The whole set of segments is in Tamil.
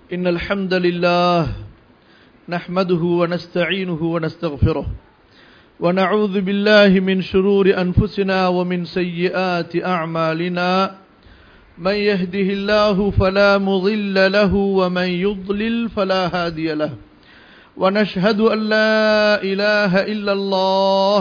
إن الحمد لله نحمده ونستعينه ونستغفره ونعوذ بالله من شرور أنفسنا ومن سيئات أعمالنا من يهده الله فلا مضل له ومن يضلل فلا هادي له ونشهد أن لا إله إلا الله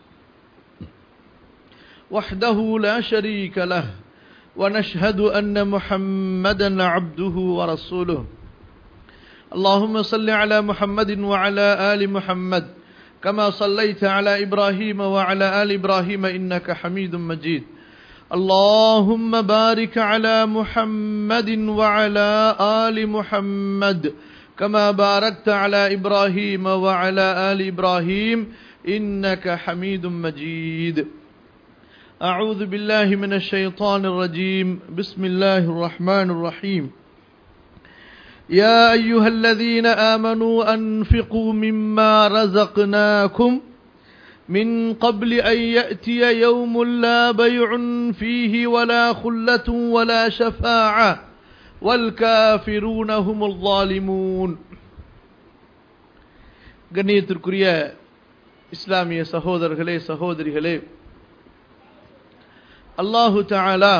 وحده لا شريك له ونشهد أن محمدا عبده ورسوله اللهم صل على محمد وعلى آل محمد كما صليت على إبراهيم وعلى آل إبراهيم إنك حميد مجيد اللهم بارك على محمد وعلى آل محمد كما باركت على إبراهيم وعلى آل إبراهيم إنك حميد مجيد أعوذ بالله من الشيطان الرجيم بسم الله الرحمن الرحيم يا أيها الذين آمنوا أنفقوا مما رزقناكم من قبل أن يأتي يوم لا بيع فيه ولا خلة ولا شفاعة والكافرون هم الظالمون கண்ணியத்திற்குரிய இஸ்லாமிய சகோதரர்களே சகோதரிகளே அல்லாஹு தாலா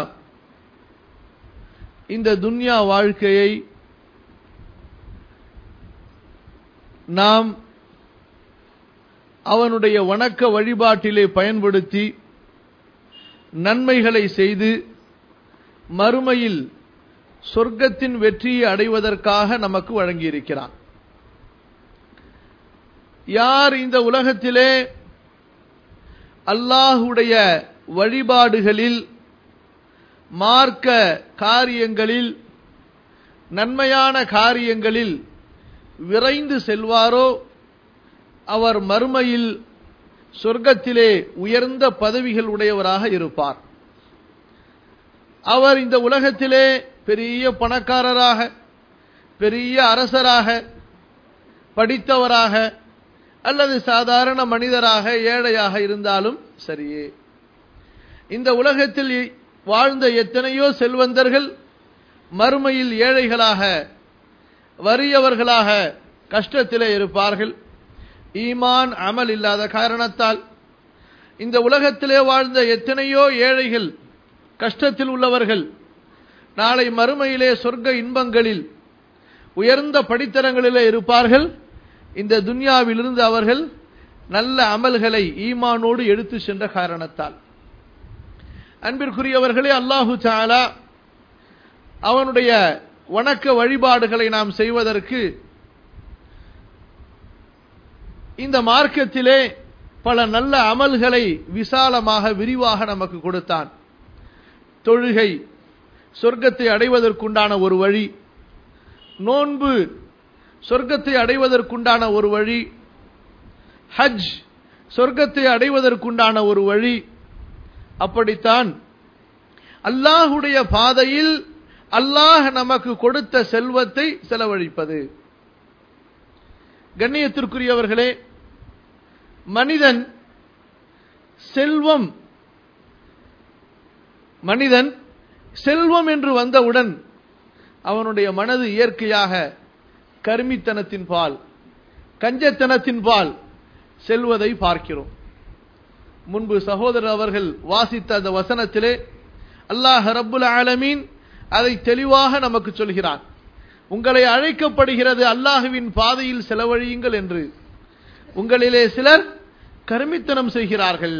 இந்த துன்யா வாழ்க்கையை நாம் அவனுடைய வணக்க வழிபாட்டிலே பயன்படுத்தி நன்மைகளை செய்து மறுமையில் சொர்க்கத்தின் வெற்றியை அடைவதற்காக நமக்கு வழங்கியிருக்கிறான் யார் இந்த உலகத்திலே அல்லாஹுடைய வழிபாடுகளில் மார்க்க காரியங்களில் நன்மையான காரியங்களில் விரைந்து செல்வாரோ அவர் மறுமையில் சொர்க்கத்திலே உயர்ந்த பதவிகள் உடையவராக இருப்பார் அவர் இந்த உலகத்திலே பெரிய பணக்காரராக பெரிய அரசராக படித்தவராக அல்லது சாதாரண மனிதராக ஏழையாக இருந்தாலும் சரியே இந்த உலகத்தில் வாழ்ந்த எத்தனையோ செல்வந்தர்கள் மறுமையில் ஏழைகளாக வறியவர்களாக கஷ்டத்திலே இருப்பார்கள் ஈமான் அமல் இல்லாத காரணத்தால் இந்த உலகத்திலே வாழ்ந்த எத்தனையோ ஏழைகள் கஷ்டத்தில் உள்ளவர்கள் நாளை மறுமையிலே சொர்க்க இன்பங்களில் உயர்ந்த படித்தரங்களிலே இருப்பார்கள் இந்த துன்யாவிலிருந்து அவர்கள் நல்ல அமல்களை ஈமானோடு எடுத்து சென்ற காரணத்தால் அன்பிற்குரியவர்களே அல்லாஹு சாலா அவனுடைய வணக்க வழிபாடுகளை நாம் செய்வதற்கு இந்த மார்க்கத்திலே பல நல்ல அமல்களை விசாலமாக விரிவாக நமக்கு கொடுத்தான் தொழுகை சொர்க்கத்தை அடைவதற்குண்டான ஒரு வழி நோன்பு சொர்க்கத்தை அடைவதற்குண்டான ஒரு வழி ஹஜ் சொர்க்கத்தை அடைவதற்குண்டான ஒரு வழி அப்படித்தான் அல்லாஹுடைய பாதையில் அல்லாஹ் நமக்கு கொடுத்த செல்வத்தை செலவழிப்பது கண்ணியத்திற்குரியவர்களே மனிதன் செல்வம் மனிதன் செல்வம் என்று வந்தவுடன் அவனுடைய மனது இயற்கையாக கருமித்தனத்தின் பால் கஞ்சத்தனத்தின் பால் செல்வதை பார்க்கிறோம் முன்பு சகோதரர் அவர்கள் வாசித்த அந்த வசனத்திலே அல்லாஹ் ரப்புல் ஆலமீன் அதை தெளிவாக நமக்கு சொல்கிறான் உங்களை அழைக்கப்படுகிறது அல்லாஹுவின் பாதையில் செலவழியுங்கள் என்று உங்களிலே சிலர் கருமித்தனம் செய்கிறார்கள்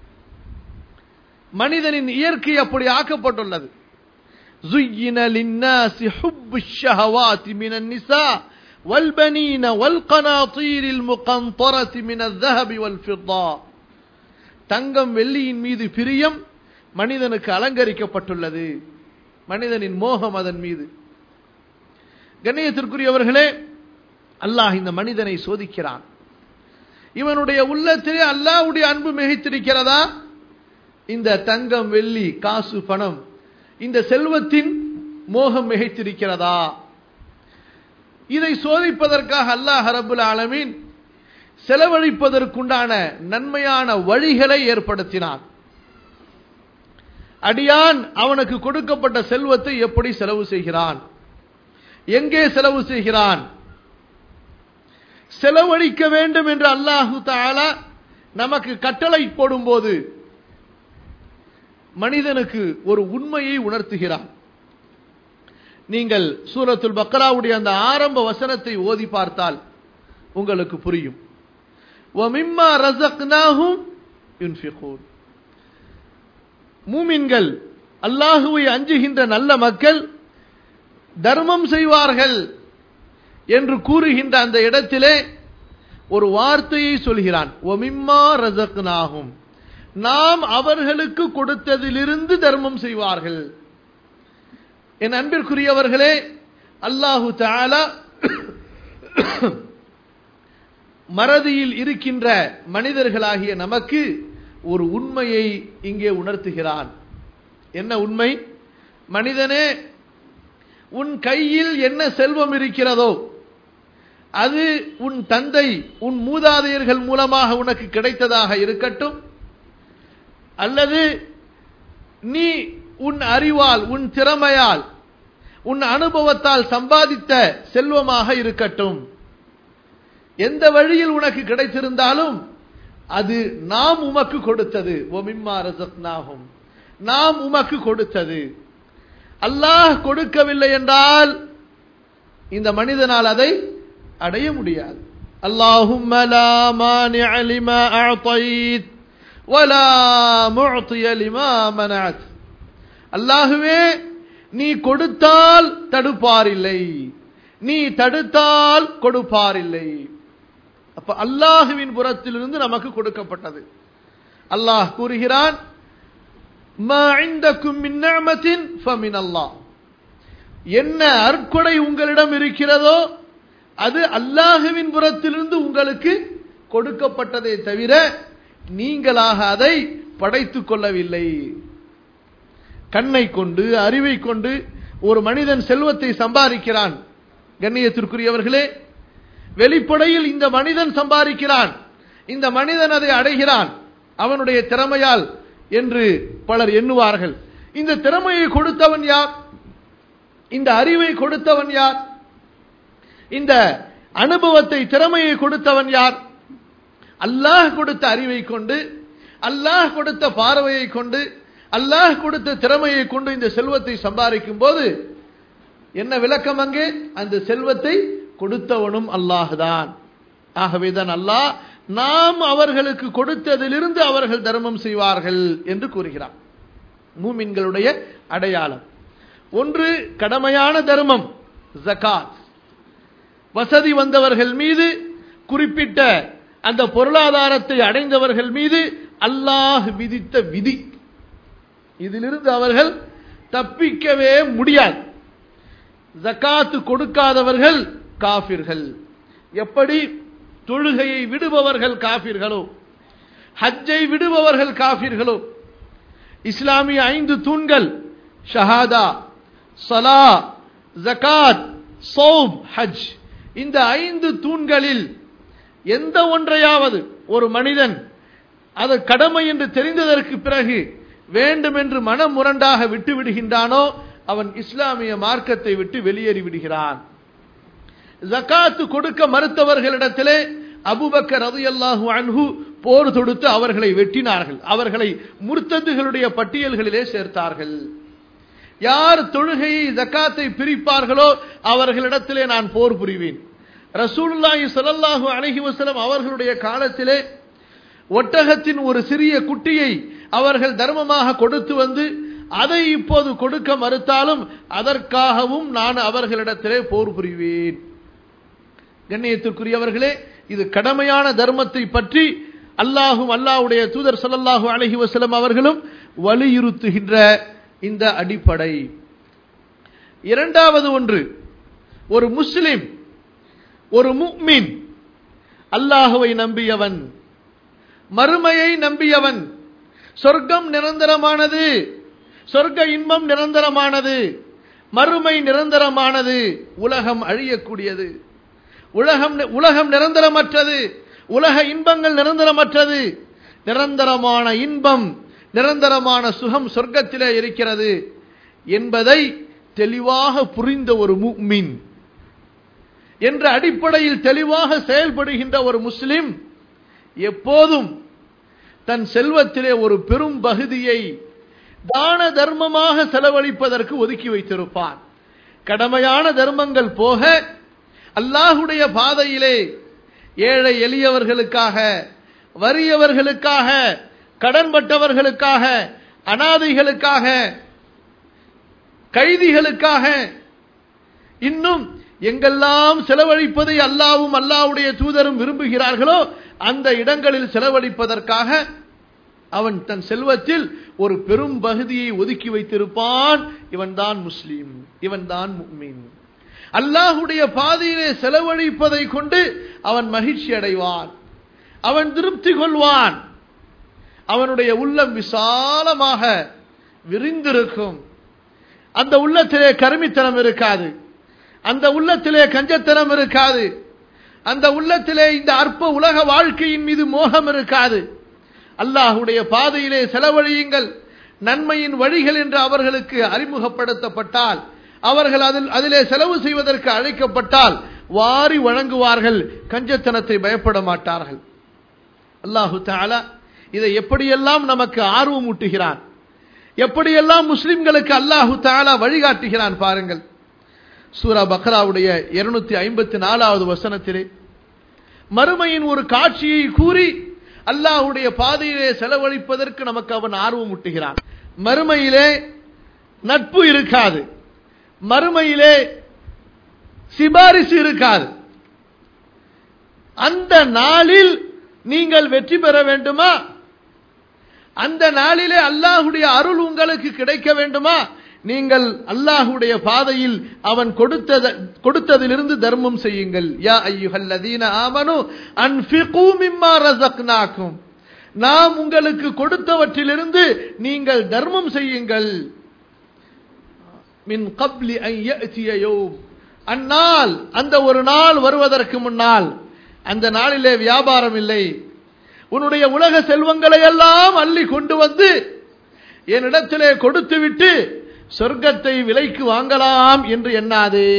மனிதனின் இயற்கை அப்படி ஆக்கப்பட்டுள்ளது زين للناس حب الشهوات من النساء والبنين والقناطير المقنطرة من الذهب والفضة தங்கம் வெள்ளியின் மீது பிரியம் மனிதனுக்கு அலங்கரிக்கப்பட்டுள்ளது மனிதனின் மோகம் அதன் மீது கண்ணியத்திற்குரியவர்களே அல்லாஹ் இந்த மனிதனை சோதிக்கிறான் இவனுடைய உள்ளத்திலே அல்லாஹ்வுடைய அன்பு மிகைத்திருக்கிறதா இந்த தங்கம் வெள்ளி காசு பணம் இந்த செல்வத்தின் மோகம் மிகைத்திருக்கிறதா இதை சோதிப்பதற்காக அல்லாஹ் ரபுல் ஆலமீன் செலவழிப்பதற்குண்டான நன்மையான வழிகளை ஏற்படுத்தினான் அடியான் அவனுக்கு கொடுக்கப்பட்ட செல்வத்தை எப்படி செலவு செய்கிறான் எங்கே செலவு செய்கிறான் செலவழிக்க வேண்டும் என்று அல்லாஹு தாலா நமக்கு கட்டளை போடும்போது மனிதனுக்கு ஒரு உண்மையை உணர்த்துகிறான் நீங்கள் சூரத்துல் பக்ராவுடைய அந்த ஆரம்ப வசனத்தை ஓதி பார்த்தால் உங்களுக்கு புரியும் وَمِمَّا رَزَقْنَاهُمْ يُنْفِقُونَ மூமின்கள் அல்லாஹுவை அஞ்சுகின்ற நல்ல மக்கள் தர்மம் செய்வார்கள் என்று கூறுகின்ற அந்த இடத்திலே ஒரு வார்த்தையை சொல்கிறான் ஒமிம்மா ரசக்னாகும் நாம் அவர்களுக்கு கொடுத்ததிலிருந்து தர்மம் செய்வார்கள் என் அன்பிற்குரியவர்களே அல்லாஹு தாலா மறதியில் இருக்கின்ற மனிதர்களாகிய நமக்கு ஒரு உண்மையை இங்கே உணர்த்துகிறான் என்ன உண்மை மனிதனே உன் கையில் என்ன செல்வம் இருக்கிறதோ அது உன் தந்தை உன் மூதாதையர்கள் மூலமாக உனக்கு கிடைத்ததாக இருக்கட்டும் அல்லது நீ உன் அறிவால் உன் திறமையால் உன் அனுபவத்தால் சம்பாதித்த செல்வமாக இருக்கட்டும் எந்த வழியில் உனக்கு கிடைத்திருந்தாலும் அது நாம் உமக்கு கொடுத்தது ஒமிம்மா ரசத்னாகும் நாம் உமக்கு கொடுத்தது அல்லாஹ் கொடுக்கவில்லை என்றால் இந்த மனிதனால் அதை அடைய முடியாது اللهم لا مانع لما أعطيت ولا معطي لما منعت அல்லாஹுவே நீ கொடுத்தால் தடுப்பாரில்லை நீ தடுத்தால் கொடுப்பாரில்லை அப்ப அல்லாஹுவின் புறத்திலிருந்து நமக்கு கொடுக்கப்பட்டது அல்லாஹ் கூறுகிறான் என்ன அற்கொடை உங்களிடம் இருக்கிறதோ அது அல்லாஹுவின் புறத்திலிருந்து உங்களுக்கு கொடுக்கப்பட்டதை தவிர நீங்களாக அதை படைத்துக் கொள்ளவில்லை கண்ணை கொண்டு அறிவை கொண்டு ஒரு மனிதன் செல்வத்தை சம்பாதிக்கிறான் கண்ணியத்திற்குரியவர்களே வெளிப்படையில் இந்த மனிதன் சம்பாதிக்கிறான் இந்த மனிதன் அதை அடைகிறான் அவனுடைய திறமையால் என்று பலர் எண்ணுவார்கள் இந்த திறமையை கொடுத்தவன் யார் இந்த அறிவை கொடுத்தவன் யார் இந்த அனுபவத்தை திறமையை கொடுத்தவன் யார் அல்லாஹ் கொடுத்த அறிவை கொண்டு அல்லாஹ் கொடுத்த பார்வையை கொண்டு அல்லாஹ் கொடுத்த திறமையை கொண்டு இந்த செல்வத்தை சம்பாதிக்கும் போது என்ன விளக்கம் அங்கே அந்த செல்வத்தை கொடுத்தவனும் அல்லாஹுதான் ஆகவேதான் அல்லாஹ் நாம் அவர்களுக்கு கொடுத்ததிலிருந்து அவர்கள் தர்மம் செய்வார்கள் என்று கூறுகிறார் மூமின்களுடைய அடையாளம் ஒன்று கடமையான தர்மம் ஜகாத் வசதி வந்தவர்கள் மீது குறிப்பிட்ட அந்த பொருளாதாரத்தை அடைந்தவர்கள் மீது அல்லாஹ் விதித்த விதி இதிலிருந்து அவர்கள் தப்பிக்கவே முடியாது ஜக்காத்து கொடுக்காதவர்கள் காபிர்கள் எப்படி தொழுகையை விடுபவர்கள் காபிர்களோ ஹஜ்ஜை விடுபவர்கள் காபிர்களோ இஸ்லாமிய ஐந்து தூண்கள் ஷஹாதா சலா ஜகாத் சௌப் ஹஜ் இந்த ஐந்து தூண்களில் எந்த ஒன்றையாவது ஒரு மனிதன் அது கடமை என்று தெரிந்ததற்கு பிறகு வேண்டும் என்று மனம் முரண்டாக விட்டு விடுகின்றானோ அவன் இஸ்லாமிய மார்க்கத்தை விட்டு வெளியேறி விடுகிறான் ஜக்காத்து கொடுக்க மறுத்தவர்களிடத்திலே அபுபக்கர் ரதியல்லாஹு அன்ஹு போர் தொடுத்து அவர்களை வெட்டினார்கள் அவர்களை முர்த்ததுகளுடைய பட்டியல்களிலே சேர்த்தார்கள் யார் தொழுகையை ஜக்காத்தை பிரிப்பார்களோ அவர்களிடத்திலே நான் போர் புரிவேன் ரசூலுல்லாஹி ஸல்லல்லாஹு அலைஹி வஸல்லம் அவர்களுடைய காலத்திலே ஒட்டகத்தின் ஒரு சிறிய குட்டியை அவர்கள் தர்மமாக கொடுத்து வந்து அதை இப்போது கொடுக்க மறுத்தாலும் அதற்காகவும் நான் அவர்களிடத்திலே போர் புரிவேன் கண்ணியத்திற்குரியவர்களே இது கடமையான தர்மத்தை பற்றி அல்லாஹும் அல்லாஹுடைய தூதர் சல்லல்லாஹு அலஹி வசலம் அவர்களும் வலியுறுத்துகின்ற இந்த அடிப்படை இரண்டாவது ஒன்று ஒரு முஸ்லிம் ஒரு முக்மின் அல்லாஹுவை நம்பியவன் மறுமையை நம்பியவன் சொர்க்கம் நிரந்தரமானது சொர்க்க இன்பம் நிரந்தரமானது மறுமை நிரந்தரமானது உலகம் அழியக்கூடியது உலகம் உலகம் நிரந்தரமற்றது உலக இன்பங்கள் நிரந்தரமற்றது நிரந்தரமான இன்பம் நிரந்தரமான சுகம் சொர்க்கத்திலே இருக்கிறது என்பதை தெளிவாக புரிந்த ஒரு முக்மின் என்ற அடிப்படையில் தெளிவாக செயல்படுகின்ற ஒரு முஸ்லிம் எப்போதும் தன் செல்வத்திலே ஒரு பெரும் பகுதியை தான தர்மமாக செலவழிப்பதற்கு ஒதுக்கி வைத்திருப்பான் கடமையான தர்மங்கள் போக அல்லாஹுடைய பாதையிலே ஏழை எளியவர்களுக்காக வறியவர்களுக்காக கடன்பட்டவர்களுக்காக அனாதைகளுக்காக கைதிகளுக்காக இன்னும் எங்கெல்லாம் செலவழிப்பதை அல்லாவும் அல்லாவுடைய தூதரும் விரும்புகிறார்களோ அந்த இடங்களில் செலவழிப்பதற்காக அவன் தன் செல்வத்தில் ஒரு பெரும் பகுதியை ஒதுக்கி வைத்திருப்பான் இவன்தான் முஸ்லீம் இவன்தான் முக்மீன் அல்லாஹுடைய பாதையிலே செலவழிப்பதை கொண்டு அவன் மகிழ்ச்சி அடைவான் அவன் திருப்தி கொள்வான் அவனுடைய உள்ளம் விசாலமாக விரிந்திருக்கும் அந்த உள்ளத்திலே கருமித்தனம் இருக்காது அந்த உள்ளத்திலே கஞ்சத்தனம் இருக்காது அந்த உள்ளத்திலே இந்த அற்ப உலக வாழ்க்கையின் மீது மோகம் இருக்காது அல்லாஹுடைய பாதையிலே செலவழியுங்கள் நன்மையின் வழிகள் என்று அவர்களுக்கு அறிமுகப்படுத்தப்பட்டால் அவர்கள் அதில் அதிலே செலவு செய்வதற்கு அழைக்கப்பட்டால் வாரி வழங்குவார்கள் கஞ்சத்தனத்தை பயப்பட மாட்டார்கள் அல்லாஹு தாலா இதை எப்படியெல்லாம் நமக்கு ஆர்வம் ஊட்டுகிறான் எப்படியெல்லாம் முஸ்லிம்களுக்கு அல்லாஹு தாலா வழிகாட்டுகிறான் பாருங்கள் சூரா பக்ராவுடைய இருநூத்தி ஐம்பத்தி நாலாவது வசனத்திலே மறுமையின் ஒரு காட்சியை கூறி அல்லாஹுடைய பாதையிலே செலவழிப்பதற்கு நமக்கு அவன் ஆர்வம் ஊட்டுகிறான் மறுமையிலே நட்பு இருக்காது மறுமையிலே சிபாரிசு இருக்காது அந்த நாளில் நீங்கள் வெற்றி பெற வேண்டுமா அந்த நாளிலே அல்லாஹுடைய அருள் உங்களுக்கு கிடைக்க வேண்டுமா நீங்கள் அல்லாஹுடைய பாதையில் அவன் கொடுத்தத கொடுத்ததிலிருந்து தர்மம் செய்யுங்கள் யா ஐயுஹல்லதீன ஆமனு அன்ஃபிகு மிம்மா ரஸக்னாக்கும் நாம் உங்களுக்கு கொடுத்தவற்றிலிருந்து நீங்கள் தர்மம் செய்யுங்கள் மின் கப்லி அன் யஅதிய யௌம் அந்நாள் அந்த ஒரு நாள் வருவதற்கு முன்னால் அந்த நாளிலே வியாபாரம் இல்லை உன்னுடைய உலக செல்வங்களை எல்லாம் அள்ளி கொண்டு வந்து என்னிடத்திலே கொடுத்து விட்டு சொர்க்கத்தை விலைக்கு வாங்கலாம் என்று எண்ணாதே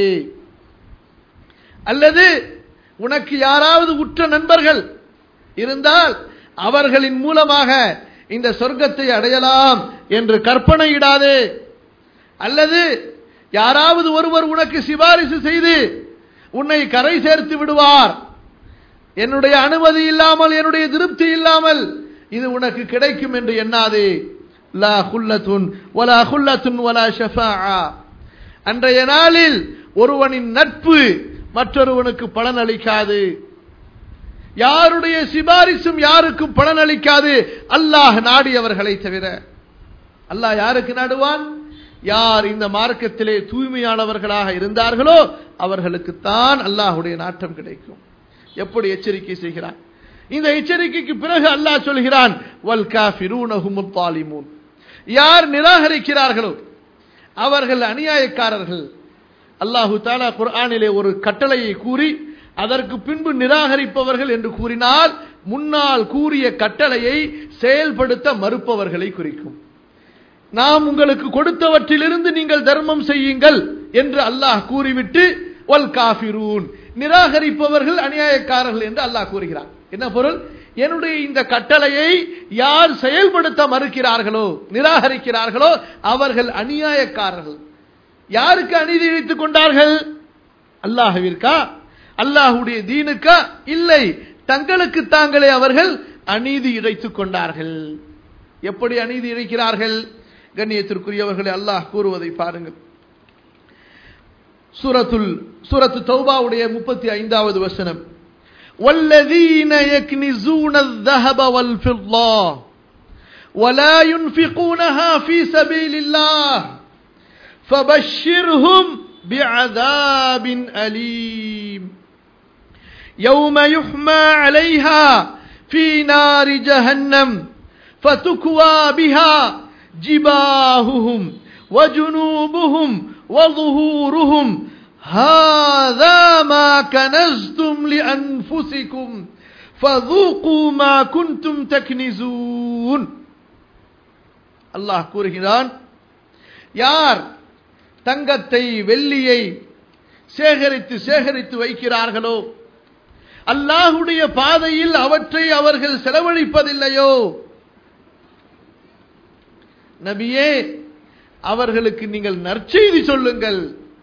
அல்லது உனக்கு யாராவது உற்ற நண்பர்கள் இருந்தால் அவர்களின் மூலமாக இந்த சொர்க்கத்தை அடையலாம் என்று கற்பனையிடாதே அல்லது யாராவது ஒருவர் உனக்கு சிபாரிசு செய்து உன்னை கரை சேர்த்து விடுவார் என்னுடைய அனுமதி இல்லாமல் என்னுடைய திருப்தி இல்லாமல் இது உனக்கு கிடைக்கும் என்று எண்ணாதே லா ஹுல்லத்துன் வலா ஹுல்லத்துன் வலா ஷஃபாஆ அன்றைய நாளில் ஒருவனின் நட்பு மற்றொருவனுக்கு பலன் அளிக்காது யாருடைய சிபாரிசும் யாருக்கும் பலன் அளிக்காது அல்லாஹ் நாடியவர்களை தவிர அல்லாஹ் யாருக்கு நாடுவான் யார் இந்த மார்க்கத்திலே தூய்மையானவர்களாக இருந்தார்களோ அவர்களுக்குத்தான் அல்லாஹுடைய நாட்டம் கிடைக்கும் எப்படி எச்சரிக்கை செய்கிறான் இந்த எச்சரிக்கைக்கு பிறகு அல்லாஹ் சொல்கிறான் வல் காஃபிரூனஹும் தாலிமூன் யார் நிராகரிக்கிறார்களோ அவர்கள் அநியாயக்காரர்கள் அல்லாஹு தாலா குர்ஆனிலே ஒரு கட்டளையை கூறி அதற்கு பின்பு நிராகரிப்பவர்கள் என்று கூறினால் முன்னால் கூறிய கட்டளையை செயல்படுத்த மறுப்பவர்களை குறிக்கும் நாம் உங்களுக்கு கொடுத்தவற்றிலிருந்து நீங்கள் தர்மம் செய்யுங்கள் என்று அல்லாஹ் கூறிவிட்டு வல் காஃபிரூன் நிராகரிப்பவர்கள் அநியாயக்காரர்கள் என்று அல்லாஹ் கூறுகிறார் என்ன பொருள் என்னுடைய இந்த கட்டளையை யார் செயல்படுத்த மறுக்கிறார்களோ நிராகரிக்கிறார்களோ அவர்கள் அநியாயக்காரர்கள் யாருக்கு அநீதி இழைத்துக் கொண்டார்கள் அல்லாஹுவிற்கா அல்லாஹுடைய தீனுக்கா இல்லை தங்களுக்கு தாங்களே அவர்கள் அநீதி இழைத்துக் கொண்டார்கள் எப்படி அநீதி இழைக்கிறார்கள் கண்ணியத்திற்குரியவர்களை அல்லாஹ் கூறுவதை பாருங்கள் சூரத்துல் சூரத்து தௌபாவுடைய முப்பத்தி ஐந்தாவது வசனம் والذين يكنزون الذهب والفضة ولا ينفقونها في سبيل الله فبشرهم بعذاب أليم يوم يحمى عليها في نار جهنم فتكوى بها جباههم وجنوبهم وظهورهم هذا ما كنزتم لأنفسكم فذوقوا ما كنتم تكنزون அல்லாஹ் கூறுகிறான் யார் தங்கத்தை வெள்ளியை சேகரித்து சேகரித்து வைக்கிறார்களோ அல்லாஹுடைய பாதையில் அவற்றை அவர்கள் செலவழிப்பதில்லையோ நபியே அவர்களுக்கு நீங்கள் நற்செய்தி சொல்லுங்கள்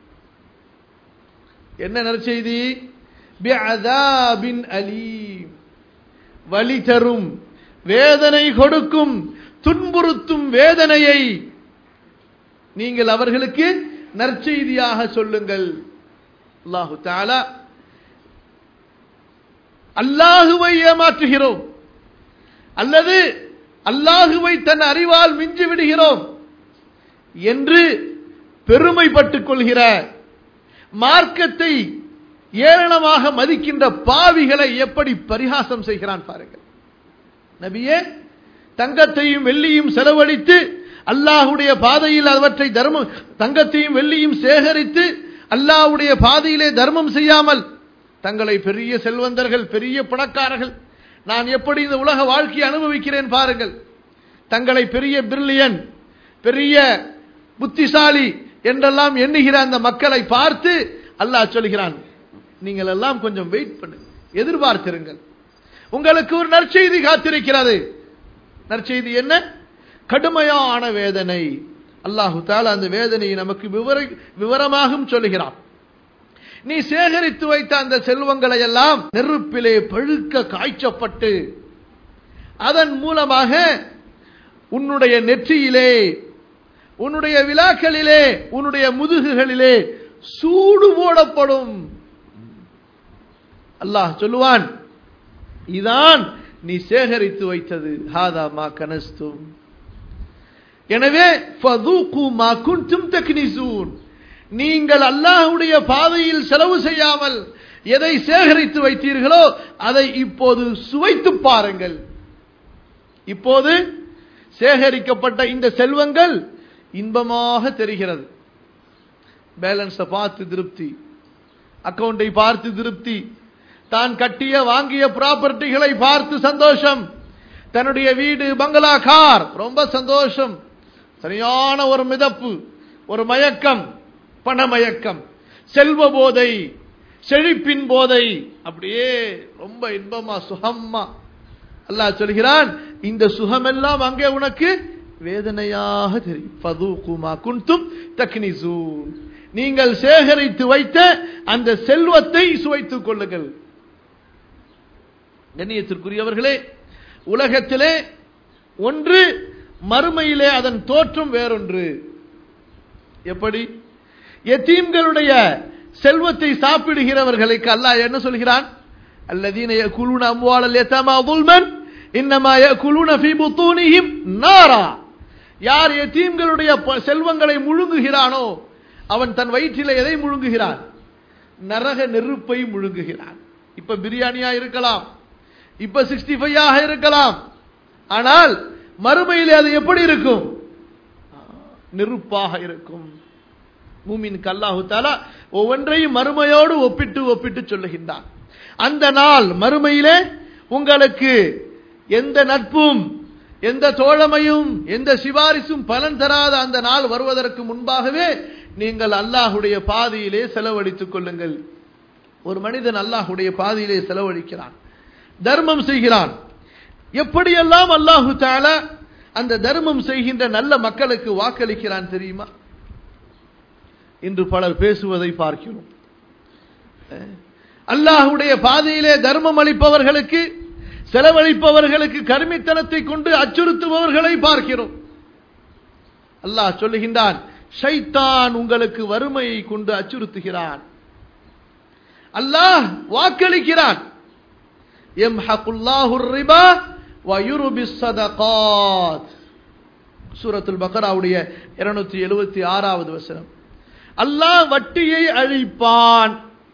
என்ன நற்செய்தி பிஅதாபின் அலீம் வலி தரும் வேதனை கொடுக்கும் துன்புறுத்தும் வேதனையை நீங்கள் அவர்களுக்கு நற்செய்தியாக சொல்லுங்கள் அல்லாஹு தாலா அல்லாஹுவை ஏமாற்றுகிறோம் அல்லது அல்லாஹுவை தன் அறிவால் மிஞ்சி விடுகிறோம் என்று பெருமைப்பட்டுக் கொள்கிற மார்க்கத்தை ஏளனமாக மதிக்கின்ற பாவிகளை எப்படி பரிகாசம் செய்கிறான் பாருங்கள் நபியே தங்கத்தையும் வெள்ளியும் செலவழித்து அல்லாஹுடைய பாதையில் அவற்றை தர்மம் தங்கத்தையும் வெள்ளியும் சேகரித்து அல்லாஹுடைய பாதையிலே தர்மம் செய்யாமல் தங்களை பெரிய செல்வந்தர்கள் பெரிய பணக்காரர்கள் நான் எப்படி இந்த உலக வாழ்க்கையை அனுபவிக்கிறேன் பாருங்கள் தங்களை பெரிய பிரில்லியன் பெரிய புத்திசாலி என்றெல்லாம் எண்ணுகிற அந்த மக்களை பார்த்து அல்லாஹ் சொல்கிறான் நீங்கள் எல்லாம் கொஞ்சம் வெயிட் பண்ணுங்க எதிர்பார்த்திருங்கள் உங்களுக்கு ஒரு நற்செய்தி காத்திருக்கிறது நற்செய்தி என்ன கடுமையான வேதனை அல்லாஹு தால அந்த வேதனையை நமக்கு விவர விவரமாகவும் சொல்லுகிறான் நீ சேகரித்து வைத்த அந்த செல்வங்களை எல்லாம் நெருப்பிலே பழுக்க காய்ச்சப்பட்டு அதன் மூலமாக உன்னுடைய நெற்றியிலே உன்னுடைய விழாக்களிலே உன்னுடைய முதுகுகளிலே சூடு போடப்படும் அல்லாஹ் சொல்லுவான் இதான் நீ சேகரித்து வைத்தது ஹாதா மா கனஸ்தும் எனவே ஃபதூகு மா குன்தும் தக்னிசூன் நீங்கள் அல்லாஹ்வுடைய பாதையில் செலவு செய்யாமல் எதை சேகரித்து வைத்தீர்களோ அதை இப்போது சுவைத்து பாருங்கள் இப்போது சேகரிக்கப்பட்ட இந்த செல்வங்கள் இன்பமாக தெரிகிறது பேலன்ஸை பார்த்து திருப்தி அக்கவுண்டை பார்த்து திருப்தி தான் கட்டிய வாங்கிய ப்ராப்பர்ட்டிகளை பார்த்து சந்தோஷம் தன்னுடைய வீடு பங்களா கார் ரொம்ப சந்தோஷம் சரியான ஒரு மிதப்பு ஒரு மயக்கம் பணமயக்கம் செல்வ போதை செழிப்பின் போதை அப்படியே ரொம்ப இன்பமா சுகமா அல்லாஹ் சொல்கிறான் இந்த சுகமெல்லாம் அங்கே உனக்கு வேதனையாக தெரியும் ஃபதூகுமா குன்தும் தக்னிசூன் நீங்கள் சேகரித்து வைத்த அந்த செல்வத்தை சுவைத்துக் கொள்ளுங்கள் கண்ணியத்திற்குரியவர்களே உலகத்திலே ஒன்று மறுமையிலே அதன் தோற்றம் வேறொன்று எப்படி எத்தீம்களுடைய செல்வத்தை சாப்பிடுகிறவர்களுக்கு அல்லாஹ் என்ன சொல்கிறான் الذين يأكلون أموال اليتامى ظلما إنما يأكلون في بطونهم نارا யார் எத்தீம்களுடைய செல்வங்களை முழுங்குகிறானோ அவன் தன் வயிற்றில எதை முழுங்குகிறான் நரக நெருப்பை முழுங்குகிறான் இப்ப பிரியாணியா இருக்கலாம் இப்ப சிக்ஸ்டி ஃபைவ் இருக்கலாம் ஆனால் மறுமையில் அது எப்படி இருக்கும் நெருப்பாக இருக்கும் மூமின் கல்லாஹு தாலா ஒவ்வொன்றையும் மறுமையோடு ஒப்பிட்டு ஒப்பிட்டு சொல்லுகின்றான் அந்த நாள் மறுமையிலே உங்களுக்கு எந்த நட்பும் எந்த தோழமையும் எந்த சிபாரிசும் பலன் தராத அந்த நாள் வருவதற்கு முன்பாகவே நீங்கள் அல்லாஹுடைய பாதையிலே செலவழித்துக் கொள்ளுங்கள் ஒரு மனிதன் அல்லாஹுடைய பாதையிலே செலவழிக்கிறான் தர்மம் செய்கிறான் எப்படியெல்லாம் அல்லாஹு தாலா அந்த தர்மம் செய்கின்ற நல்ல மக்களுக்கு வாக்களிக்கிறான் தெரியுமா இன்று பலர் பேசுவதை பார்க்கிறோம் அல்லாஹுடைய பாதையிலே தர்மம் அளிப்பவர்களுக்கு செலவழிப்பவர்களுக்கு கருமித்தனத்தை கொண்டு அச்சுறுத்துபவர்களை பார்க்கிறோம் அல்லாஹ் சொல்லுகின்றான் ஷைத்தான் உங்களுக்கு வறுமையை கொண்டு அச்சுறுத்துகிறான் அல்லாஹ் வாக்களிக்கிறான் ரிபா சூரத்துல் பக்கராவுடைய இருநூத்தி எழுபத்தி ஆறாவது வசனம் அல்லாஹ் வட்டியை அழிப்பான்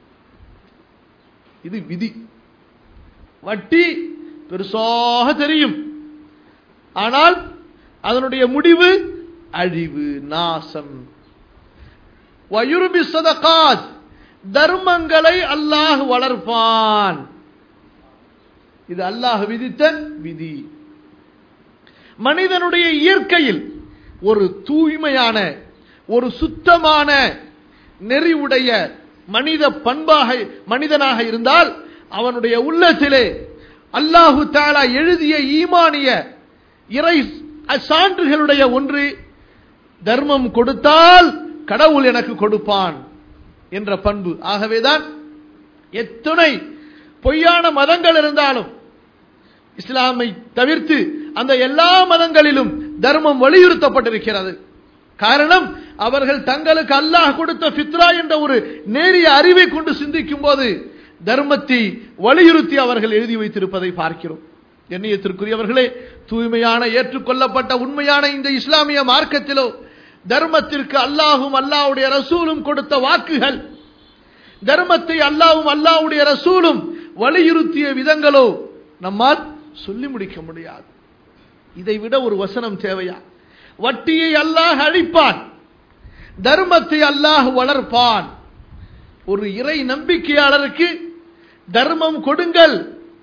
இது விதி வட்டி பெருசாக தெரியும் ஆனால் அதனுடைய முடிவு அழிவு நாசம் வயுருபி சதகாத் தர்மங்களை அல்லாஹ் வளர்ப்பான் இது அல்லாஹ் விதித்த விதி மனிதனுடைய இயற்கையில் ஒரு தூய்மையான ஒரு சுத்தமான நெறிவுடைய மனித பண்பாக மனிதனாக இருந்தால் அவனுடைய உள்ளத்திலே அல்லாஹு தாலா எழுதிய ஈமானிய இறை சான்றுகளுடைய ஒன்று தர்மம் கொடுத்தால் கடவுள் எனக்கு கொடுப்பான் என்ற பண்பு ஆகவேதான் எத்துணை பொய்யான மதங்கள் இருந்தாலும் இஸ்லாமை தவிர்த்து அந்த எல்லா மதங்களிலும் தர்மம் வலியுறுத்தப்பட்டிருக்கிறது காரணம் அவர்கள் தங்களுக்கு அல்லாஹ் கொடுத்த ஃபித்ரா என்ற ஒரு நேரிய அறிவை கொண்டு சிந்திக்கும் போது தர்மத்தை வலியுறுத்தி அவர்கள் எழுதி வைத்திருப்பதை பார்க்கிறோம் எண்ணியத்திற்குரியவர்களே தூய்மையான ஏற்றுக்கொள்ளப்பட்ட உண்மையான இந்த இஸ்லாமிய மார்க்கத்திலோ தர்மத்திற்கு அல்லாஹும் அல்லாவுடைய ரசூலும் கொடுத்த வாக்குகள் தர்மத்தை அல்லாவும் அல்லாவுடைய ரசூலும் வலியுறுத்திய விதங்களோ நம்மால் சொல்லி முடிக்க முடியாது இதை விட ஒரு வசனம் தேவையா வட்டியை அல்லாஹ் அழிப்பான் தர்மத்தை அல்லாஹ் வளர்ப்பான் ஒரு இறை நம்பிக்கையாளருக்கு தர்மம் கொடுங்கள்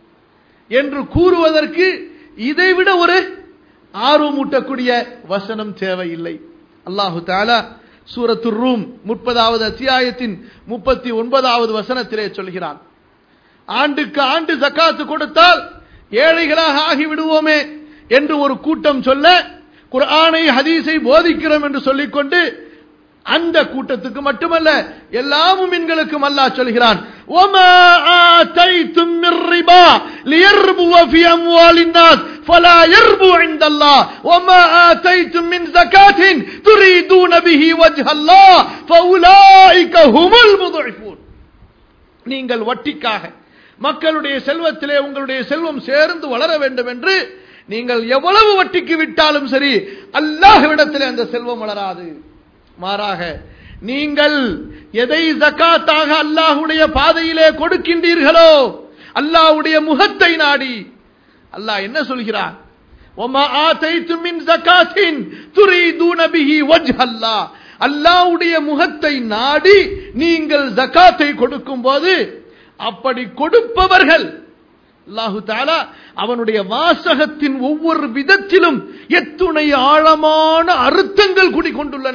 என்று கூறுவதற்கு இதைவிட ஒரு ஆர்வமூட்டக்கூடிய வசனம் தேவையில்லை அல்லாஹு தாலா சூரத்து ரூம் முப்பதாவது அத்தியாயத்தின் முப்பத்தி ஒன்பதாவது வசனத்திலே சொல்கிறான் ஆண்டுக்கு ஆண்டு ஜக்காத்து கொடுத்தால் ஏழைகளாக ஆகிவிடுவோமே என்று ஒரு கூட்டம் சொல்ல குர்ஆனை ஹதீஸை போதிக்கிறோம் என்று சொல்லிக்கொண்டு அந்த கூட்டத்துக்கு மட்டுமல்ல எல்லா முமின்களுக்கும் அல்லாஹ் சொல்கிறான் وما آتيتم من ربا ليربو في أموال الناس فلا يربو عند الله وما آتيتم من زكاة تريدون به وجه الله فأولئك هم المضعفون நீங்கள் வட்டிக்காக மக்களுடைய செல்வத்திலே உங்களுடைய செல்வம் சேர்ந்து வளர வேண்டும் என்று நீங்கள் எவ்வளவு வட்டிக்கு விட்டாலும் சரி அல்லாஹ்விடத்திலே அந்த செல்வம் வளராது மாறாக நீங்கள் எதை ஜக்காத்தாக அல்லாஹுடைய பாதையிலே கொடுக்கின்றீர்களோ அல்லாஹுடைய முகத்தை நாடி அல்லாஹ் என்ன சொல்கிறான் وما آتيتم من زكاة تريدون به وجه الله அல்லாஹ்வுடைய முகத்தை நாடி நீங்கள் ஜக்காத்தை கொடுக்கும் போது அப்படி கொடுப்பவர்கள் அல்லாஹு தாலா அவனுடைய வாசகத்தின் ஒவ்வொரு விதத்திலும் எத்துணை ஆழமான அர்த்தங்கள் குடிக்கொண்டுள்ளன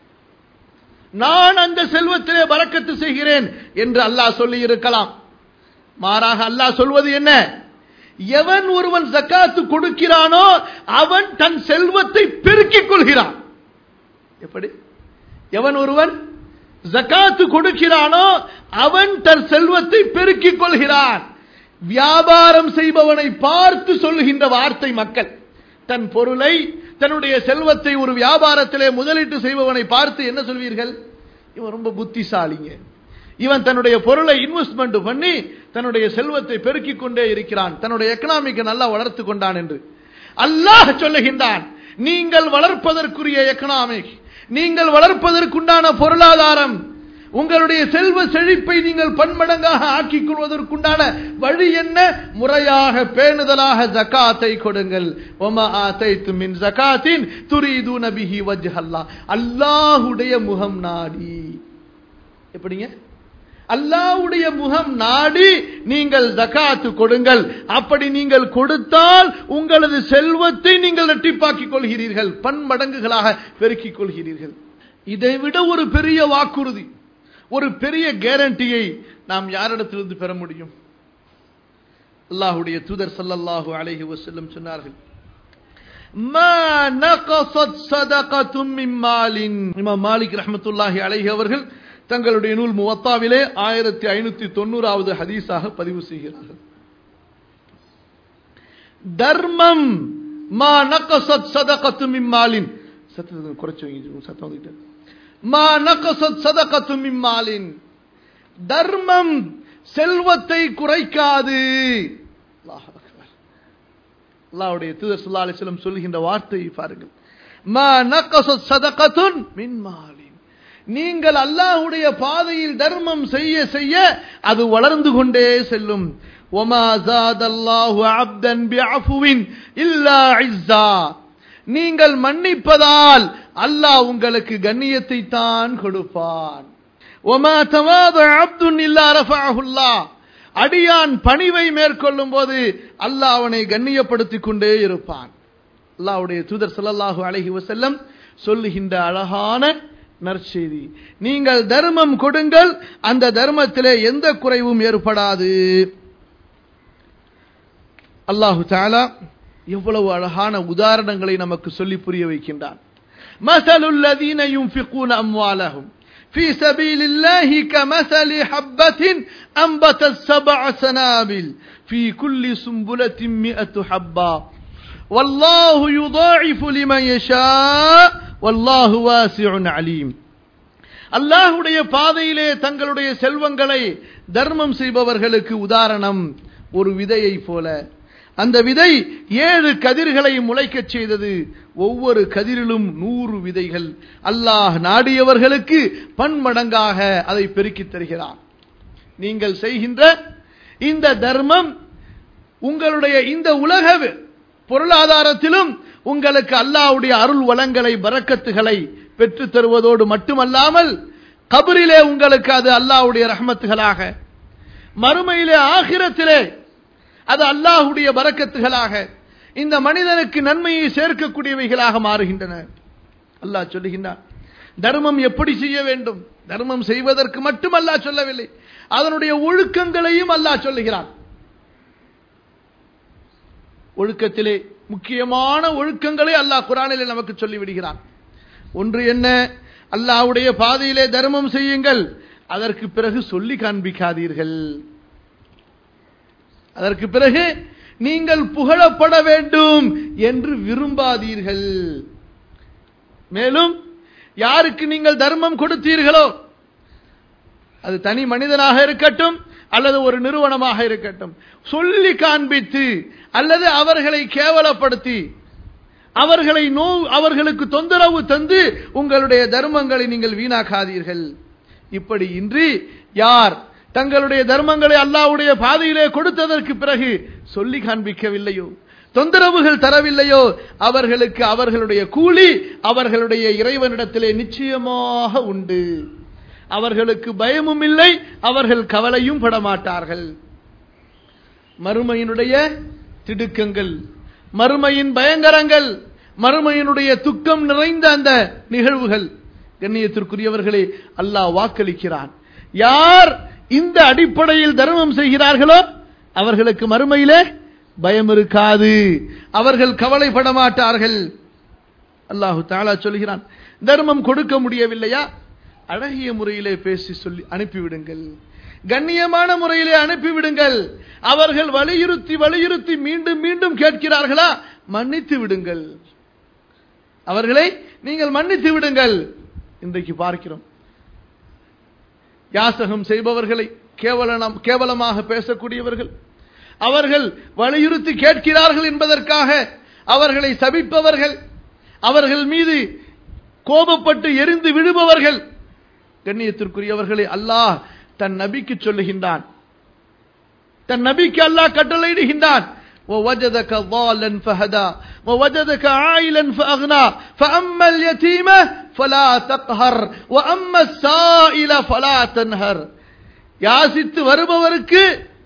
நான் அந்த செல்வத்திலே பறக்கத்து செய்கிறேன் என்று அல்லாஹ் சொல்லி இருக்கலாம் மாறாக அல்லாஹ் சொல்வது என்ன எவன் ஒருவன் ஜக்காத்து கொடுக்கிறானோ அவன் தன் செல்வத்தை பெருக்கிக் கொள்கிறான் எப்படி எவன் ஒருவன் ஜக்காத்து கொடுக்கிறானோ அவன் தன் செல்வத்தை பெருக்கிக் கொள்கிறான் வியாபாரம் செய்பவனை பார்த்து சொல்லுகின்ற வார்த்தை மக்கள் தன் பொருளை தன்னுடைய செல்வத்தை ஒரு வியாபாரத்திலே முதலீட்டு செய்பவனை பார்த்து என்ன சொல்வீர்கள் இவன் ரொம்ப புத்திசாலிங்க இவன் தன்னுடைய பொருளை இன்வெஸ்ட்மெண்ட் பண்ணி தன்னுடைய செல்வத்தை பெருக்கிக் கொண்டே இருக்கிறான் தன்னுடைய எக்கனாமிக்கை நல்லா வளர்த்து கொண்டான் என்று அல்லாஹ் சொல்லுகின்றான் நீங்கள் வளர்ப்பதற்குரிய எக்கனாமிக் நீங்கள் வளர்ப்பதற்குண்டான பொருளாதாரம் உங்களுடைய செல்வ செழிப்பை நீங்கள் பன்மடங்காக ஆக்கிக் கொள்வதற்குண்டான வழி என்ன முறையாக பேணுதலாக ஜக்காத்தை கொடுங்கள் ஒமா ஆத்தைத்து மின் ஜக்காத்தின் துரிது நபிஹி வஜ்ஹல்லா அல்லாஹுடைய முகம் நாடி எப்படிங்க அல்லாஹ்வுடைய முகம் நாடி நீங்கள் ஜகாத்து கொடுங்கள் அப்படி நீங்கள் கொடுத்தால் உங்களது செல்வத்தை நீங்கள் இரட்டிப்பாக்கிக் கொள்கிறீர்கள் பன்மடங்குகளாக பெருக்கிக் கொள்கிறீர்கள் இதைவிட ஒரு பெரிய வாக்குறுதி ஒரு பெரிய கேரண்டியை நாம் யாரிடத்திலிருந்து பெற முடியும் அல்லாஹுடைய தூதர் சல்லல்லாஹு அலைஹி வஸல்லம் சொன்னார்கள் மா நகஸத் ஸதகத்தும் மின் மாலின் இமாம் மாலிக் ரஹ்மத்துல்லாஹி அலைஹி அவர்கள் தங்களுடைய நூல் முவத்தாவிலே ஆயிரத்தி ஐநூத்தி தொண்ணூறாவது ஹதீஸாக பதிவு செய்கிறார்கள் தர்மம் மா நகஸத் ஸதகத்தும் மின் மாலின் சத்தத்தை குறைச்சு வைங்க சத்தம் வந்துட்டு மா நகஸத் ஸதகத்தும் மின் மாலின் தர்மம் செல்வத்தை குறைக்காது அல்லாஹ் அக்பர் அல்லாஹ்வுடைய தூதர் ஸல்லல்லாஹு அலைஹி வஸல்லம் சொல்கின்ற வார்த்தையை பாருங்கள் மா நகஸத் ஸதகத்துன் மின் மாலின் நீங்கள் அல்லாஹ்வுடைய பாதையில் தர்மம் செய்ய செய்ய அது வளர்ந்து கொண்டே செல்லும் وما زاد الله عبدا بعفو الا عزا நீங்கள் மன்னிப்பதால் அல்லாஹ் உங்களுக்கு கண்ணியத்தை தான் கொடுப்பான் وما تواضع عبد الا رفعه الله அடியான் பணிவை மேற்கொள்ளும் போது அல்லாஹ் அவனை கண்ணியப்படுத்திக் கொண்டே இருப்பான் அல்லாஹ்வுடைய தூதர் ஸல்லல்லாஹு அலைஹி வஸல்லம் சொல்லுகின்ற அழகான நற்செய்தி நீங்கள் தர்மம் கொடுங்கள் அந்த தர்மத்திலே எந்த குறைவும் ஏற்படாது அல்லாஹு தாலா எவ்வளவு அழகான உதாரணங்களை நமக்கு சொல்லி புரிய வைக்கின்றான் மசலுல்லதீன யுன்ஃபிகூன அம்வாலஹும் في سبيل الله كمثل حبة أنبتت سبع سنابل في كل سنبلة مئة حبة والله يضاعف لمن يشاء والله واسع عليم அல்லாஹுடைய பாதையிலே தங்களுடைய செல்வங்களை தர்மம் செய்பவர்களுக்கு உதாரணம் ஒரு விதையை போல அந்த விதை ஏழு கதிர்களை முளைக்கச் செய்தது ஒவ்வொரு கதிரிலும் நூறு விதைகள் அல்லாஹ் நாடியவர்களுக்கு பன்மடங்காக அதை பெருக்கித் தருகிறார் நீங்கள் செய்கின்ற இந்த தர்மம் உங்களுடைய இந்த உலக பொருளாதாரத்திலும் உங்களுக்கு அல்லாஹ்வுடைய அருள் வளங்களை பரக்கத்துகளை பெற்றுத் தருவதோடு மட்டுமல்லாமல் கபரிலே உங்களுக்கு அது அல்லாஹ்வுடைய ரஹமத்துகளாக மறுமையிலே ஆகிரத்திலே அது அல்லாஹுடைய பரக்கத்துகளாக இந்த மனிதனுக்கு நன்மையை சேர்க்கக்கூடியவைகளாக மாறுகின்றன அல்லாஹ் சொல்லுகின்றான் தர்மம் எப்படி செய்ய வேண்டும் தர்மம் செய்வதற்கு மட்டும் அல்லாஹ் சொல்லவில்லை அதனுடைய ஒழுக்கங்களையும் அல்லாஹ் சொல்லுகிறான் ஒழுக்கத்திலே முக்கியமான ஒழுக்கங்களை அல்லாஹ் குரானிலே நமக்கு சொல்லிவிடுகிறான் ஒன்று என்ன அல்லாஹ்வுடைய பாதையிலே தர்மம் செய்யுங்கள் அதற்கு பிறகு சொல்லி காண்பிக்காதீர்கள் அதற்கு பிறகு நீங்கள் புகழப்பட வேண்டும் என்று விரும்பாதீர்கள் மேலும் யாருக்கு நீங்கள் தர்மம் கொடுத்தீர்களோ அது தனி மனிதனாக இருக்கட்டும் அல்லது ஒரு நிறுவனமாக இருக்கட்டும் சொல்லி காண்பித்து அல்லது அவர்களை கேவலப்படுத்தி அவர்களை நோ அவர்களுக்கு தொந்தரவு தந்து உங்களுடைய தர்மங்களை நீங்கள் வீணாக்காதீர்கள் இப்படி இன்றி யார் தங்களுடைய தர்மங்களை அல்லாவுடைய பாதையிலே கொடுத்ததற்கு பிறகு சொல்லி காண்பிக்கவில்லையோ தொந்தரவுகள் தரவில்லையோ அவர்களுக்கு அவர்களுடைய கூலி அவர்களுடைய இறைவனிடத்திலே நிச்சயமாக உண்டு அவர்களுக்கு பயமும் இல்லை அவர்கள் கவலையும் படமாட்டார்கள் மறுமையினுடைய திடுக்கங்கள் மறுமையின் பயங்கரங்கள் மறுமையினுடைய துக்கம் நிறைந்த அந்த நிகழ்வுகள் கண்ணியத்திற்குரியவர்களே அல்லாஹ் வாக்களிக்கிறான் யார் இந்த அடிப்படையில் தர்மம் செய்கிறார்களோ அவர்களுக்கு மறுமையிலே பயம் இருக்காது அவர்கள் கவலைப்பட மாட்டார்கள் அல்லாஹு தாலா சொல்கிறான் தர்மம் கொடுக்க முடியவில்லையா அழகிய முறையிலே பேசி சொல்லி அனுப்பிவிடுங்கள் கண்ணியமான முறையிலே அனுப்பிவிடுங்கள் அவர்கள் வலியுறுத்தி வலியுறுத்தி மீண்டும் மீண்டும் கேட்கிறார்களா மன்னித்து விடுங்கள் அவர்களை நீங்கள் மன்னித்து விடுங்கள் இன்றைக்கு பார்க்கிறோம் யாசகம் செய்பவர்களை கேவலம் கேவலமாக பேசக்கூடியவர்கள் அவர்கள் வலியுறுத்தி கேட்கிறார்கள் என்பதற்காக அவர்களை சபிப்பவர்கள் அவர்கள் மீது கோபப்பட்டு எரிந்து விடுபவர்கள் கண்ணியத்திற்குரியவர்களை அல்லாஹ் தன் நபிக்கு சொல்லுகின்றான் தன் நபிக்கு அல்லாஹ் கட்டளையிடுகின்றான் ووجدك ضالا فهدى ووجدك عائلا فأغنى فأما اليتيم فلا تقهر وأما السائل فلا تنهر யாசித்து வருபவருக்கு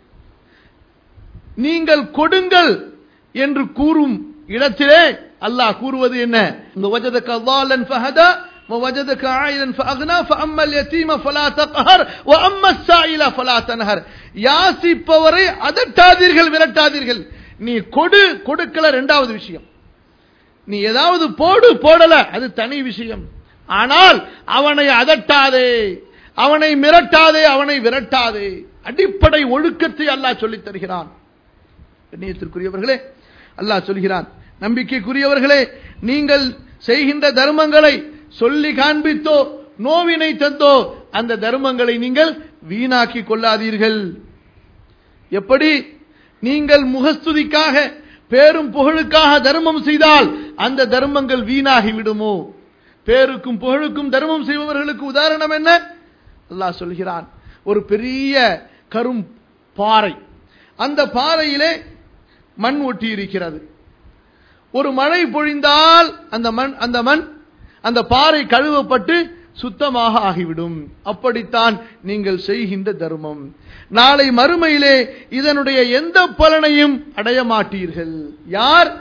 நீங்கள் கொடுங்கள் என்று கூறும் இடத்திலே அல்லாஹ் கூறுவது என்ன ووجدك ضالا فهدى ووجدك عائلا فأغنى فأما اليتيم فلا تقهر وأما السائل فلا تنهر யாசிப்பவரை அதட்டாதீர்கள் விரட்டாதீர்கள் நீ கொடு கொடுக்கல ரெண்டாவது விஷயம் நீ ஏதாவது போடு போடல அது தனி விஷயம் ஆனால் அவனை அதட்டாதே அவனை மிரட்டாதே அவனை விரட்டாதே அடிப்படை ஒழுக்கத்தை அல்லாஹ் சொல்லித் தருகிறான் கண்ணியத்திற்குரியவர்களே அல்லாஹ் சொல்கிறான் நம்பிக்கைக்குரியவர்களே நீங்கள் செய்கின்ற தர்மங்களை சொல்லி காண்பித்தோ நோவினை தந்தோ அந்த தர்மங்களை நீங்கள் வீணாக்கி கொள்ளாதீர்கள் எப்படி நீங்கள் முகஸ்துதிக்காக பேரும் புகழுக்காக தர்மம் செய்தால் அந்த தர்மங்கள் வீணாகி விடுமோ பேருக்கும் புகழுக்கும் தர்மம் செய்பவர்களுக்கு உதாரணம் என்ன அல்லாஹ் சொல்கிறான் ஒரு பெரிய கரும் பாறை அந்த பாறையிலே மண் ஒட்டி இருக்கிறது ஒரு மழை பொழிந்தால் அந்த மண் அந்த மண் அந்த பாறை கழுவப்பட்டு சுத்தமாக ஆகிவிடும் அப்படித்தான் நீங்கள் செய்கின்ற தர்மம் நாளை மறுமையிலே இதனுடைய எந்த பலனையும் அடைய மாட்டீர்கள் யார்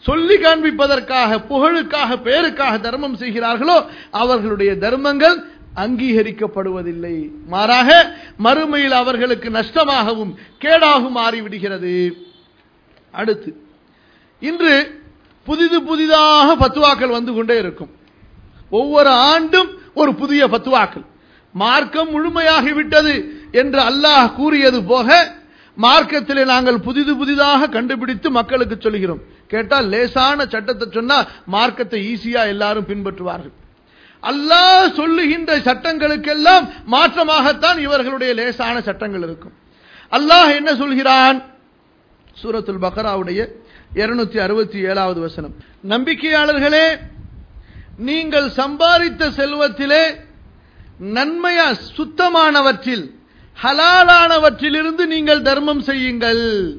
சொல்லி காண்பிப்பதற்காக புகழுக்காக பேருக்காக தர்மம் செய்கிறார்களோ அவர்களுடைய தர்மங்கள் அங்கீகரிக்கப்படுவதில்லை மாறாக மறுமையில் அவர்களுக்கு நஷ்டமாகவும் கேடாகவும் மாறிவிடுகிறது அடுத்து இன்று புதிது புதிதாக பத்துவாக்கள் வந்து கொண்டே இருக்கும் ஒவ்வொரு ஆண்டும் ஒரு புதிய பத்துவாக்கள் மார்க்கம் முழுமையாகிவிட்டது என்று அல்லாஹ் கூறியது போக மார்க்கத்திலே நாங்கள் புதிது புதிதாக கண்டுபிடித்து மக்களுக்கு சொல்கிறோம் கேட்டால் லேசான சட்டத்தை சொன்னா மார்க்கத்தை ஈஸியா எல்லாரும் பின்பற்றுவார்கள் அல்லாஹ் சொல்லுகின்ற சட்டங்களுக்கெல்லாம் மாற்றமாகத்தான் இவர்களுடைய லேசான சட்டங்கள் இருக்கும் அல்லாஹ் என்ன சொல்கிறான் சூரத்துல் பக்ராவுடைய இருநூத்தி அறுபத்தி ஏழாவது வசனம் நம்பிக்கையாளர்களே நீங்கள் சம்பாதித்த செல்வத்திலே நன்மையா சுத்தமானவற்றில் ஹலாலானவற்றிலிருந்து நீங்கள் தர்மம் செய்யுங்கள்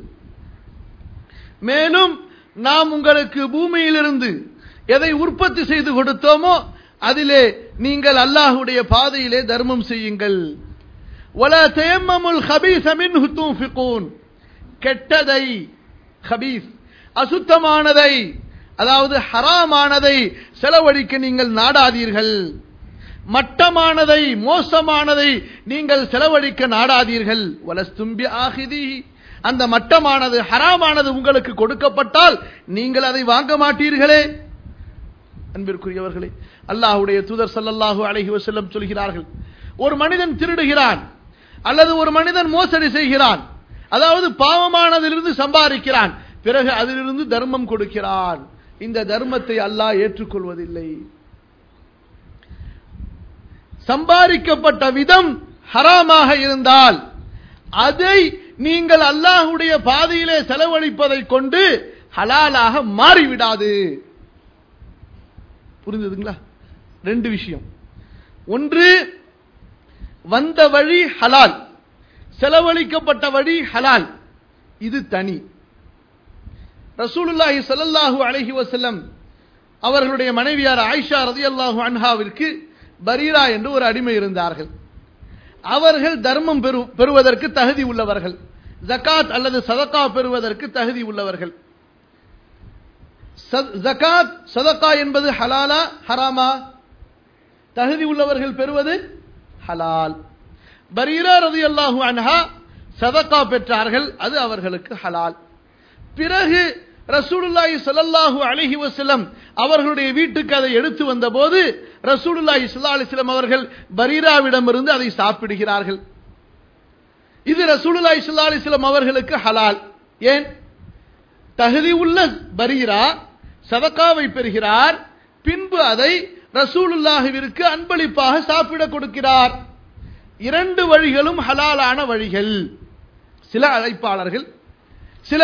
மேலும் நாம் உங்களுக்கு பூமியிலிருந்து எதை உற்பத்தி செய்து கொடுத்தோமோ அதிலே நீங்கள் அல்லாஹுடைய பாதையிலே தர்மம் செய்யுங்கள் ولا تيمموا الخبيث منه تنفقون கெட்டதை ஹபீஸ் அசுத்தமானதை அதாவது ஹராமானதை செலவழிக்க நீங்கள் நாடாதீர்கள் மட்டமானதை மோசமானதை நீங்கள் செலவழிக்க நாடாதீர்கள் வலஸ்தும்பி ஆகிதி அந்த மட்டமானது ஹராமானது உங்களுக்கு கொடுக்கப்பட்டால் நீங்கள் அதை வாங்க மாட்டீர்களே அன்பிற்குரியவர்களே அல்லாஹுடைய தூதர் சல்லல்லாஹு அலைஹி வஸல்லம் சொல்கிறார்கள் ஒரு மனிதன் திருடுகிறான் அல்லது ஒரு மனிதன் மோசடி செய்கிறான் அதாவது பாவமானதிலிருந்து சம்பாதிக்கிறான் பிறகு அதிலிருந்து தர்மம் கொடுக்கிறான் இந்த தர்மத்தை அல்லாஹ் ஏற்றுக்கொள்வதில்லை சம்பாதிக்கப்பட்ட விதம் ஹராமாக இருந்தால் அதை நீங்கள் அல்லாஹுடைய பாதையிலே செலவழிப்பதை கொண்டு ஹலாலாக மாறிவிடாது புரிந்ததுங்களா ரெண்டு விஷயம் ஒன்று வந்த வழி ஹலால் செலவழிக்கப்பட்ட வழி ஹலால் இது தனி ரசூலுல்லாஹி ஸல்லல்லாஹு அலைஹி வஸல்லம் அவர்களுடைய மனைவியார் ஆயிஷா ரதியல்லாஹு அன்ஹாவிற்கு பரீரா என்று ஒரு அடிமை இருந்தார்கள் அவர்கள் தர்மம் பெறு- பெறுவதற்கு தகுதி உள்ளவர்கள் ஜகாத் அல்லது சதகா பெறுவதற்கு தகுதி உள்ளவர்கள் சத்- ஜகாத் சதகா என்பது ஹலாலா ஹராமா தகுதி உள்ளவர்கள் பெறுவது ஹலால் பரீரா ரதியல்லாஹு அன்ஹா சதகா பெற்றார்கள் அது அவர்களுக்கு ஹலால் பிறகு ரசூலுல்லாஹி ஸல்லல்லாஹு அலைஹி வஸல்லம் அவர்களுடைய வீட்டுக்கு அதை எடுத்து வந்தபோது ரசூலுல்லாஹி ஸல்லல்லாஹு அலைஹி வஸல்லம் அவர்கள் பரீராவிடமிருந்து அதை சாப்பிடுகிறார்கள் இது ரசூலுல்லாஹி ஸல்லல்லாஹு அலைஹி வஸல்லம் அவர்களுக்கு ஹலால் ஏன் தகுதி உள்ள பரீரா சதக்காவை பெறுகிறார் பின்பு அதை ரசூலுல்லாஹிற்கு அன்பளிப்பாக சாப்பிட கொடுக்கிறார் இரண்டு வழிகளும் ஹலாலான வழிகள் சில அழைப்பாளர்கள் சில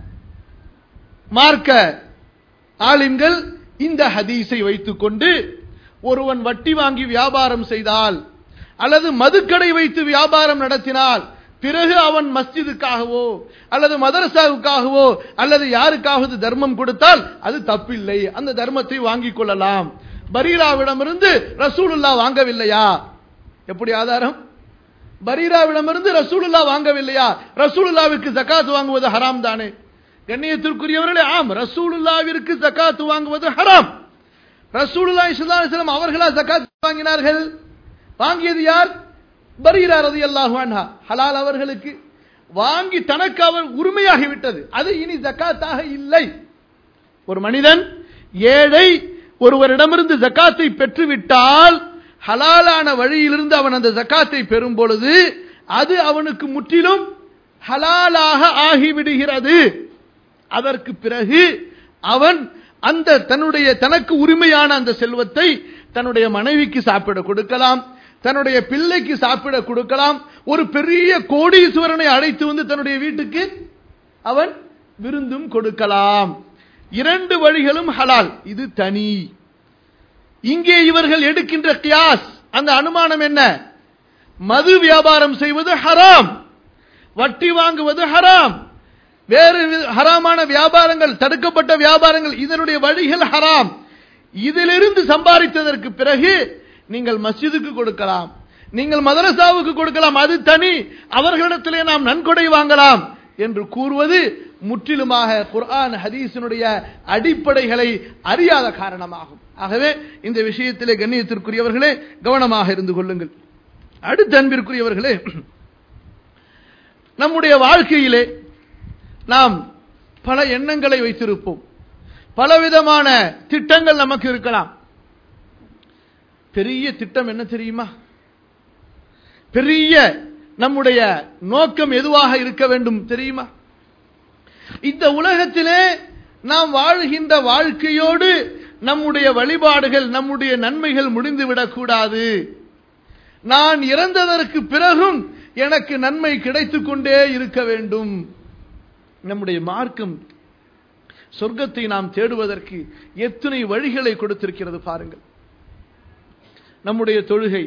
மார்க்க ஆலிம்கள் இந்த ஹதீஸை வைத்துக்கொண்டு ஒருவன் வட்டி வாங்கி வியாபாரம் செய்தால் அல்லது மதுக்கடை வைத்து வியாபாரம் நடத்தினால் பிறகு அவன் மஸ்ஜிதுக்காகவோ அல்லது மதரசாவுக்காகவோ அல்லது யாருக்காவது தர்மம் கொடுத்தால் அது தப்பில்லை அந்த தர்மத்தை வாங்கிக் கொள்ளலாம் பரீராவிடமிருந்து ரசூலுல்லா வாங்கவில்லையா எப்படி ஆதாரம் பரீராவிடமிருந்து ரசூலுல்லா வாங்கவில்லையா ரசூலுல்லாவிற்கு ஜகாத் வாங்குவது ஹராம் தானே கண்ணியத்திற்குரியவர்களே ஆம் ரசூலுல்லாவிற்கு ஜகாத் வாங்குவது ஹராம் ரசூலுல்லாஹி ஸல்லல்லாஹு அலைஹி வஸல்லம் அவர்களா ஜகாத் வாங்கினார்கள் வாங்கியது யார் பரீரா ரலியல்லாஹு அன்ஹா ஹலால் அவர்களுக்கு வாங்கி தனக்கு அவர் உரிமையாகி விட்டது அது இனி ஜகாத்தாக இல்லை ஒரு மனிதன் ஏழை ஒருவரிடமிருந்து ஜக்காத்தை பெற்றுவிட்டால் ஹலாலான வழியிலிருந்து அவன் அந்த ஜக்காத்தை பெறும் பொழுது அது அவனுக்கு முற்றிலும் ஹலாலாக ஆகிவிடுகிறது அதற்கு பிறகு அவன் அந்த தன்னுடைய தனக்கு உரிமையான அந்த செல்வத்தை தன்னுடைய மனைவிக்கு சாப்பிட கொடுக்கலாம் தன்னுடைய பிள்ளைக்கு சாப்பிட கொடுக்கலாம் ஒரு பெரிய கோடீஸ்வரனை அழைத்து வந்து தன்னுடைய வீட்டுக்கு அவன் விருந்தும் கொடுக்கலாம் இரண்டு வழிகளும் ஹலால் இது தனி இங்கே இவர்கள் எடுக்கின்ற கியாஸ் அந்த அனுமானம் என்ன மது வியாபாரம் செய்வது ஹராம் வட்டி வாங்குவது ஹராம் வேறு வி- ஹராமான வியாபாரங்கள் தடுக்கப்பட்ட வியாபாரங்கள் இதனுடைய வழிகள் ஹராம் இதிலிருந்து சம்பாதித்ததற்கு பிறகு நீங்கள் மஸ்ஜிதுக்கு கொடுக்கலாம் நீங்கள் மதரசாவுக்கு கொடுக்கலாம் அது தனி அவர்களிடத்திலே நாம் நன்கொடை வாங்கலாம் என்று கூறுவது முற்றிலுமாக குர்ஆன் ஹதீஸினுடைய அடிப்படைகளை அறியாத காரணமாகும் ஆகவே இந்த விஷயத்திலே கண்ணியத்திற்குரியவர்களே கவனமாக இருந்து கொள்ளுங்கள் அடுத்த அன்பிற்குரியவர்களே நம்முடைய வாழ்க்கையிலே நாம் பல எண்ணங்களை வைத்திருப்போம் பலவிதமான திட்டங்கள் நமக்கு இருக்கலாம் பெரிய திட்டம் என்ன தெரியுமா பெரிய நம்முடைய நோக்கம் எதுவாக இருக்க வேண்டும் தெரியுமா இந்த உலகத்திலே நாம் வாழ்கின்ற வாழ்க்கையோடு நம்முடைய வழிபாடுகள் நம்முடைய நன்மைகள் முடிந்துவிடக் கூடாது நான் இறந்ததற்கு பிறகும் எனக்கு நன்மை கிடைத்துக் கொண்டே இருக்க வேண்டும் நம்முடைய மார்க்கம் சொர்க்கத்தை நாம் தேடுவதற்கு எத்தனை வழிகளை கொடுத்திருக்கிறது பாருங்கள் நம்முடைய தொழுகை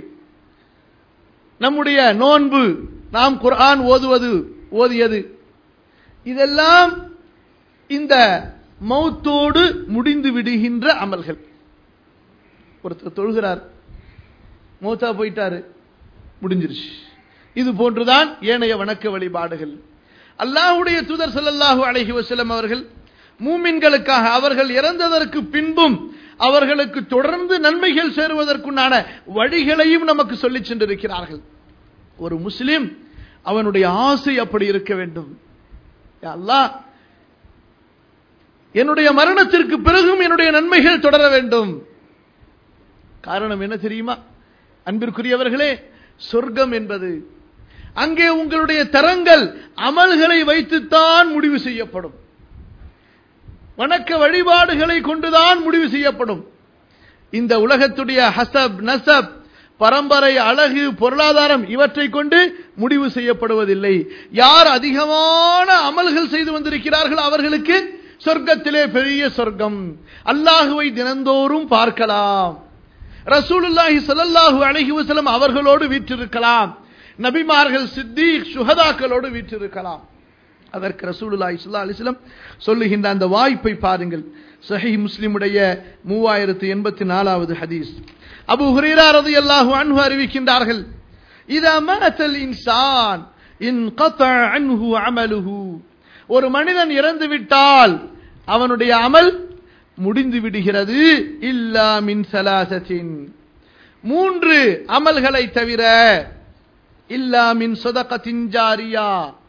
நம்முடைய நோன்பு நாம் குர்ஆன் ஓதுவது ஓதியது இதெல்லாம் இந்த மௌத்தோடு முடிந்து விடுகின்ற அமல்கள் ஒருத்தர் தொழுகிறார் மௌத்தா போயிட்டாரு முடிஞ்சிருச்சு இது போன்றுதான் ஏனைய வணக்க வழிபாடுகள் அல்லாஹுடைய தூதர் ஸல்லல்லாஹு அலைஹி வஸல்லம் அவர்கள் மூமின்களுக்காக அவர்கள் இறந்ததற்கு பின்பும் அவர்களுக்கு தொடர்ந்து நன்மைகள் சேருவதற்குண்டான வழிகளையும் நமக்கு சொல்லிச் சென்றிருக்கிறார்கள் ஒரு முஸ்லிம் அவனுடைய ஆசை அப்படி இருக்க வேண்டும் யா அல்லாஹ் என்னுடைய மரணத்திற்கு பிறகும் என்னுடைய நன்மைகள் தொடர வேண்டும் காரணம் என்ன தெரியுமா அன்பிற்குரியவர்களே சொர்க்கம் என்பது அங்கே உங்களுடைய தரங்கள் அமல்களை வைத்துத்தான் முடிவு செய்யப்படும் வணக்க வழிபாடுகளை கொண்டுதான் முடிவு செய்யப்படும் இந்த உலகத்துடைய ஹசப் நசப் பரம்பரை அழகு பொருளாதாரம் இவற்றை கொண்டு முடிவு செய்யப்படுவதில்லை யார் அதிகமான அமல்கள் செய்து வந்திருக்கிறார்கள் அவர்களுக்கு சொர்க்கத்திலே பெரிய சொர்க்கம் அல்லாஹுவை தினந்தோறும் பார்க்கலாம் ரசூலுல்லாஹி ஸல்லல்லாஹு அலைஹி வஸல்லம் அவர்களோடு வீற்றிருக்கலாம் நபிமார்கள் சித்தீக் சுஹதாக்களோடு வீற்றிருக்கலாம் அதற்கு ரசூலுல்லாஹி ஸல்லல்லாஹு அலைஹி வஸல்லம் சொல்லுகின்ற அந்த வாய்ப்பை பாருங்கள் சஹீஹ் முஸ்லிமுடைய மூவாயிரத்து எண்பத்தி நாலாவது ஹதீஸ் அபு ஹுரைரா ரலியல்லாஹு அன்ஹு அறிவிக்கின்றார்கள் இதா மாத்தல் இன்சான் இன் அன்ஹு அமலுஹு ஒரு மனிதன் இறந்து விட்டால் அவனுடைய அமல் முடிந்து விடுகிறது இல்லா மின் சலாசத்தின் மூன்று அமல்களை தவிர இல்லா மின் சொதகத்தின் ஜாரியா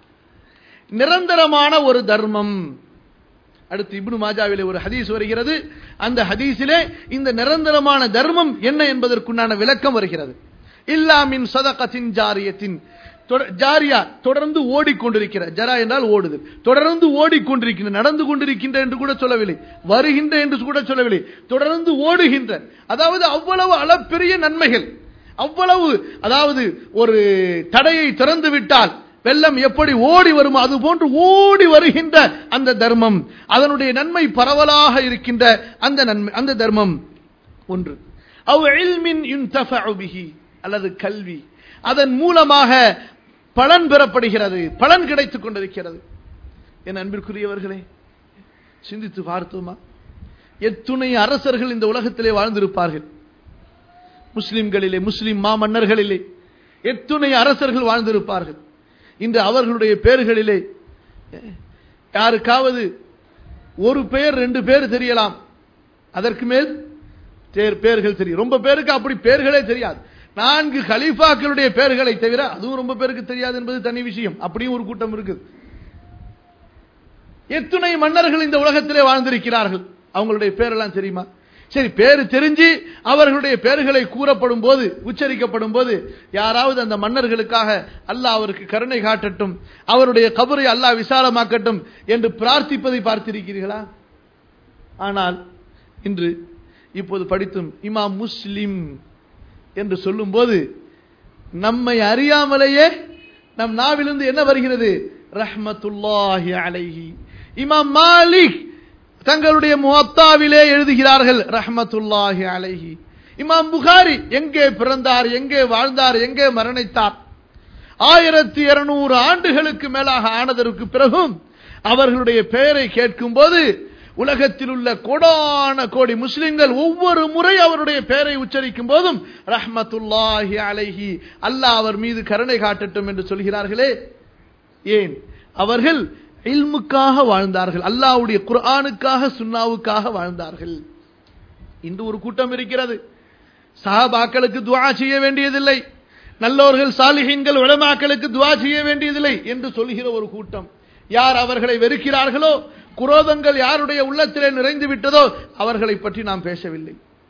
நிரந்தரமான ஒரு தர்மம் அடுத்து இப்னு மாஜாவிலே ஒரு ஹதீஸ் வருகிறது அந்த ஹதீஸிலே இந்த நிரந்தரமான தர்மம் என்ன என்பதற்குண்டான விளக்கம் வருகிறது இல்லாமின் சதகத்தின் ஜாரியத்தின் ஜாரியா தொடர்ந்து ஓடிக்கொண்டிருக்கிற ஜரா என்றால் ஓடுது தொடர்ந்து ஓடிக்கொண்டிருக்கின்ற நடந்து கொண்டிருக்கின்ற என்று கூட சொல்லவில்லை வருகின்ற என்று கூட சொல்லவில்லை தொடர்ந்து ஓடுகின்ற அதாவது அவ்வளவு அளப்பெரிய நன்மைகள் அவ்வளவு அதாவது ஒரு தடையை திறந்து விட்டால் வெள்ளம் எப்படி ஓடி வருமோ அது போன்று ஓடி வருகின்ற அந்த தர்மம் அதனுடைய நன்மை பரவலாக இருக்கின்ற அந்த நன்மை அந்த தர்மம் ஒன்று அவ் இல்மின் யுன்தஃபஉ பிஹி அல்லது கல்வி அதன் மூலமாக பலன் பெறப்படுகிறது பலன் கிடைத்துக் கொண்டிருக்கிறது என் அன்பிற்குரியவர்களே சிந்தித்து பார்த்தோமா எத்துணை அரசர்கள் இந்த உலகத்திலே வாழ்ந்திருப்பார்கள் முஸ்லிம்களிலே முஸ்லிம் மாமன்னர்களிலே எத்துணை அரசர்கள் வாழ்ந்திருப்பார்கள் இன்று அவர்களுடைய பெயர்களிலே யாருக்காவது ஒரு பெயர் ரெண்டு பேர் தெரியலாம் அதற்கு மேல் பெயர்கள் தெரியும் ரொம்ப பேருக்கு அப்படி பெயர்களே தெரியாது நான்கு கலீஃபாக்களுடைய பெயர்களை தவிர அதுவும் ரொம்ப பேருக்கு தெரியாது என்பது தனி விஷயம் அப்படியும் ஒரு கூட்டம் இருக்குது எத்துணை மன்னர்கள் இந்த உலகத்திலே வாழ்ந்திருக்கிறார்கள் அவங்களுடைய பேரெல்லாம் தெரியுமா சரி பேரு தெரிஞ்சு அவர்களுடைய பெயர்களை கூறப்படும் போது உச்சரிக்கப்படும் போது யாராவது அந்த மன்னர்களுக்காக அல்லாஹ் அவருக்கு கருணை காட்டட்டும் அவருடைய கபரை அல்லாஹ் விசாலமாக்கட்டும் என்று பிரார்த்திப்பதை பார்த்திருக்கிறீர்களா ஆனால் இன்று இப்போது படித்தும் இமாம் முஸ்லிம் என்று சொல்லும் போது நம்மை அறியாமலேயே நம் நாவிலிருந்து என்ன வருகிறது ரஹ்மத்துல்லாஹி அலைஹி இமாம் மாலிக் தங்களுடைய முகத்தாவிலே எழுதுகிறார்கள் ரஹ்மத்துல்லாஹி அலைஹி இமாம் புகாரி எங்கே பிறந்தார் எங்கே வாழ்ந்தார் எங்கே மரணித்தார் ஆயிரத்தி இருநூறு ஆண்டுகளுக்கு மேலாக ஆனதற்கு பிறகும் அவர்களுடைய பெயரை கேட்கும் போது உலகத்தில் உள்ள கோடான கோடி முஸ்லிம்கள் ஒவ்வொரு முறை அவருடைய பெயரை உச்சரிக்கும் போதும் ரஹ்மத்துல்லாஹி அலைஹி அல்லாஹ் அவர் மீது கருணை காட்டட்டும் என்று சொல்கிறார்களே ஏன் அவர்கள் இல்முக்காக வாழ்ந்தார்கள் அல்லாஹ்வுடைய குர்ஆனுக்காக சுன்னாவுக்காக வாழ்ந்தார்கள் இன்று ஒரு கூட்டம் இருக்கிறது சஹாபாக்களுக்கு துஆ செய்ய வேண்டியதில்லை நல்லோர்கள் சாலிஹீன்கள் உலமாக்களுக்கு துஆ செய்ய வேண்டியதில்லை என்று சொல்கிற ஒரு கூட்டம் யார் அவர்களை வெறுக்கிறார்களோ குரோதங்கள் யாருடைய உள்ளத்திலே நிறைந்து விட்டதோ அவர்களை பற்றி நாம் பேசவில்லை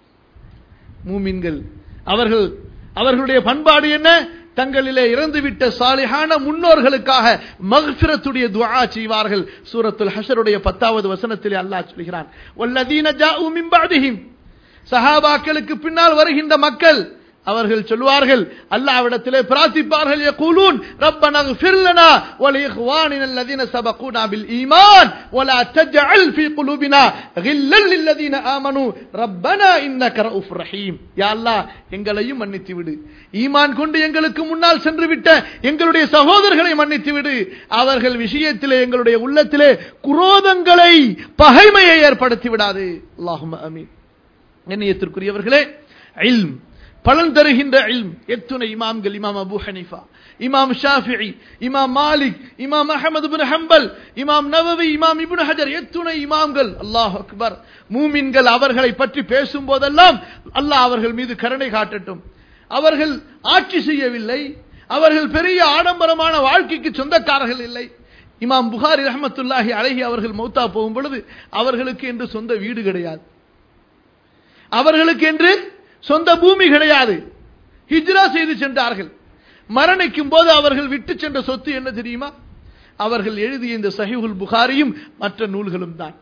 மூமின்கள் அவர்கள் அவர்களுடைய பண்பாடு என்ன தங்களிலே இறந்துவிட்ட சாலிஹான முன்னோர்களுக்காக மக்ஃபிரத்துடைய துஆ செய்வார்கள் சூரத்துல் ஹஷருடைய பத்தாவது வசனத்திலே அல்லாஹ் சொல்கிறான் வல்லதீன ஜாஉ மின் பஅதிஹிம் சஹாபாக்களுக்கு பின்னால் வருகின்ற மக்கள் அவர்கள் சொல்வார்கள் அல்லாஹ்விடத்திலே பிரார்த்திப்பார்கள் யகூலூன் ரப்பனா இக்ஃபிர் லனா வ லிஇக்வானினா அல்லதீன சபகூனா பில் ஈமான் வ லா தஜ்அல் ஃபீ குலூபினா கில்லல் லில்லதீன ஆமனூ ரப்பனா இன்னக ரഊஃபுர் ரஹீம் யா அல்லாஹ் எங்களையும் மன்னித்து விடு ஈமான் கொண்டு எங்களுக்கு முன்னால் சென்று விட்ட எங்களுடைய சகோதரர்களை மன்னித்து விடு அவர்கள் விஷயத்திலே எங்களுடைய உள்ளத்திலே குரோதங்களை பகைமையை ஏற்படுத்தி விடாது அல்லாஹும்ம ஆமீன் கண்ணியத்திற்குரியவர்களே இல்ம் பலன் தருகின்ற இல்ம் எத்துணை இமாம்கள் இமாம் அபு ஹனீஃபா இமாம் ஷாஃபிஇ இமாம் மாலிக் இமாம் அஹமது பின் ஹம்பல் இமாம் நவவி இமாம் இப்னு ஹஜர் எத்துணை இமாம்கள் அல்லாஹ் அக்பர் மூமின்கள் அவர்களை பற்றி பேசும் போதெல்லாம் அல்லாஹ் அவர்கள் மீது கருணை காட்டட்டும் அவர்கள் ஆட்சி செய்யவில்லை அவர்கள் பெரிய ஆடம்பரமான வாழ்க்கைக்கு சொந்தக்காரர்கள் இல்லை இமாம் புகாரி ரஹமத்துல்லாஹி அழகி அவர்கள் மௌத்தா போகும் பொழுது அவர்களுக்கு என்று சொந்த வீடு கிடையாது அவர்களுக்கு என்று சொந்த பூமி கிடையாது ஹிஜ்ரா செய்து சென்றார்கள் மரணிக்கும் போது அவர்கள் விட்டு சென்ற சொத்து என்ன தெரியுமா அவர்கள் எழுதிய இந்த சஹிஹுல் புகாரியும் மற்ற நூல்களும் தான்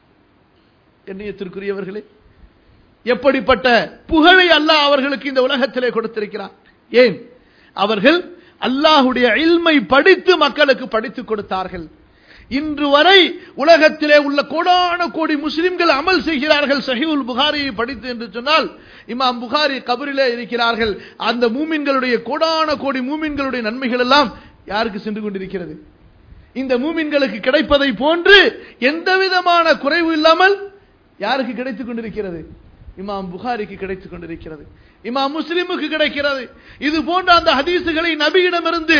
கண்ணியத்திற்குரியவர்களே எப்படிப்பட்ட புகழை அல்லாஹ் அவர்களுக்கு இந்த உலகத்திலே கொடுத்திருக்கிறார் ஏன் அவர்கள் அல்லாஹுடைய இல்மை படித்து மக்களுக்கு படித்துக் கொடுத்தார்கள் இன்று வரை உலகத்திலே உள்ள கோடான கோடி முஸ்லிம்கள் அமல் செய்கிறார்கள் சஹிவுல் புகாரியை படித்து என்று சொன்னால் இமாம் புகாரி கபரிலே இருக்கிறார்கள் அந்த மூமின்களுடைய கோடான கோடி மூமின்களுடைய நன்மைகள் எல்லாம் யாருக்கு சென்று கொண்டிருக்கிறது இந்த மூமின்களுக்கு கிடைப்பதை போன்று எந்த விதமான குறைவு இல்லாமல் யாருக்கு கிடைத்துக் கொண்டிருக்கிறது இமாம் புகாரிக்கு கிடைத்துக் கொண்டிருக்கிறது இமாம் முஸ்லிமுக்கு கிடைக்கிறது இது போன்ற அந்த ஹதீசுகளை நபியிடமிருந்து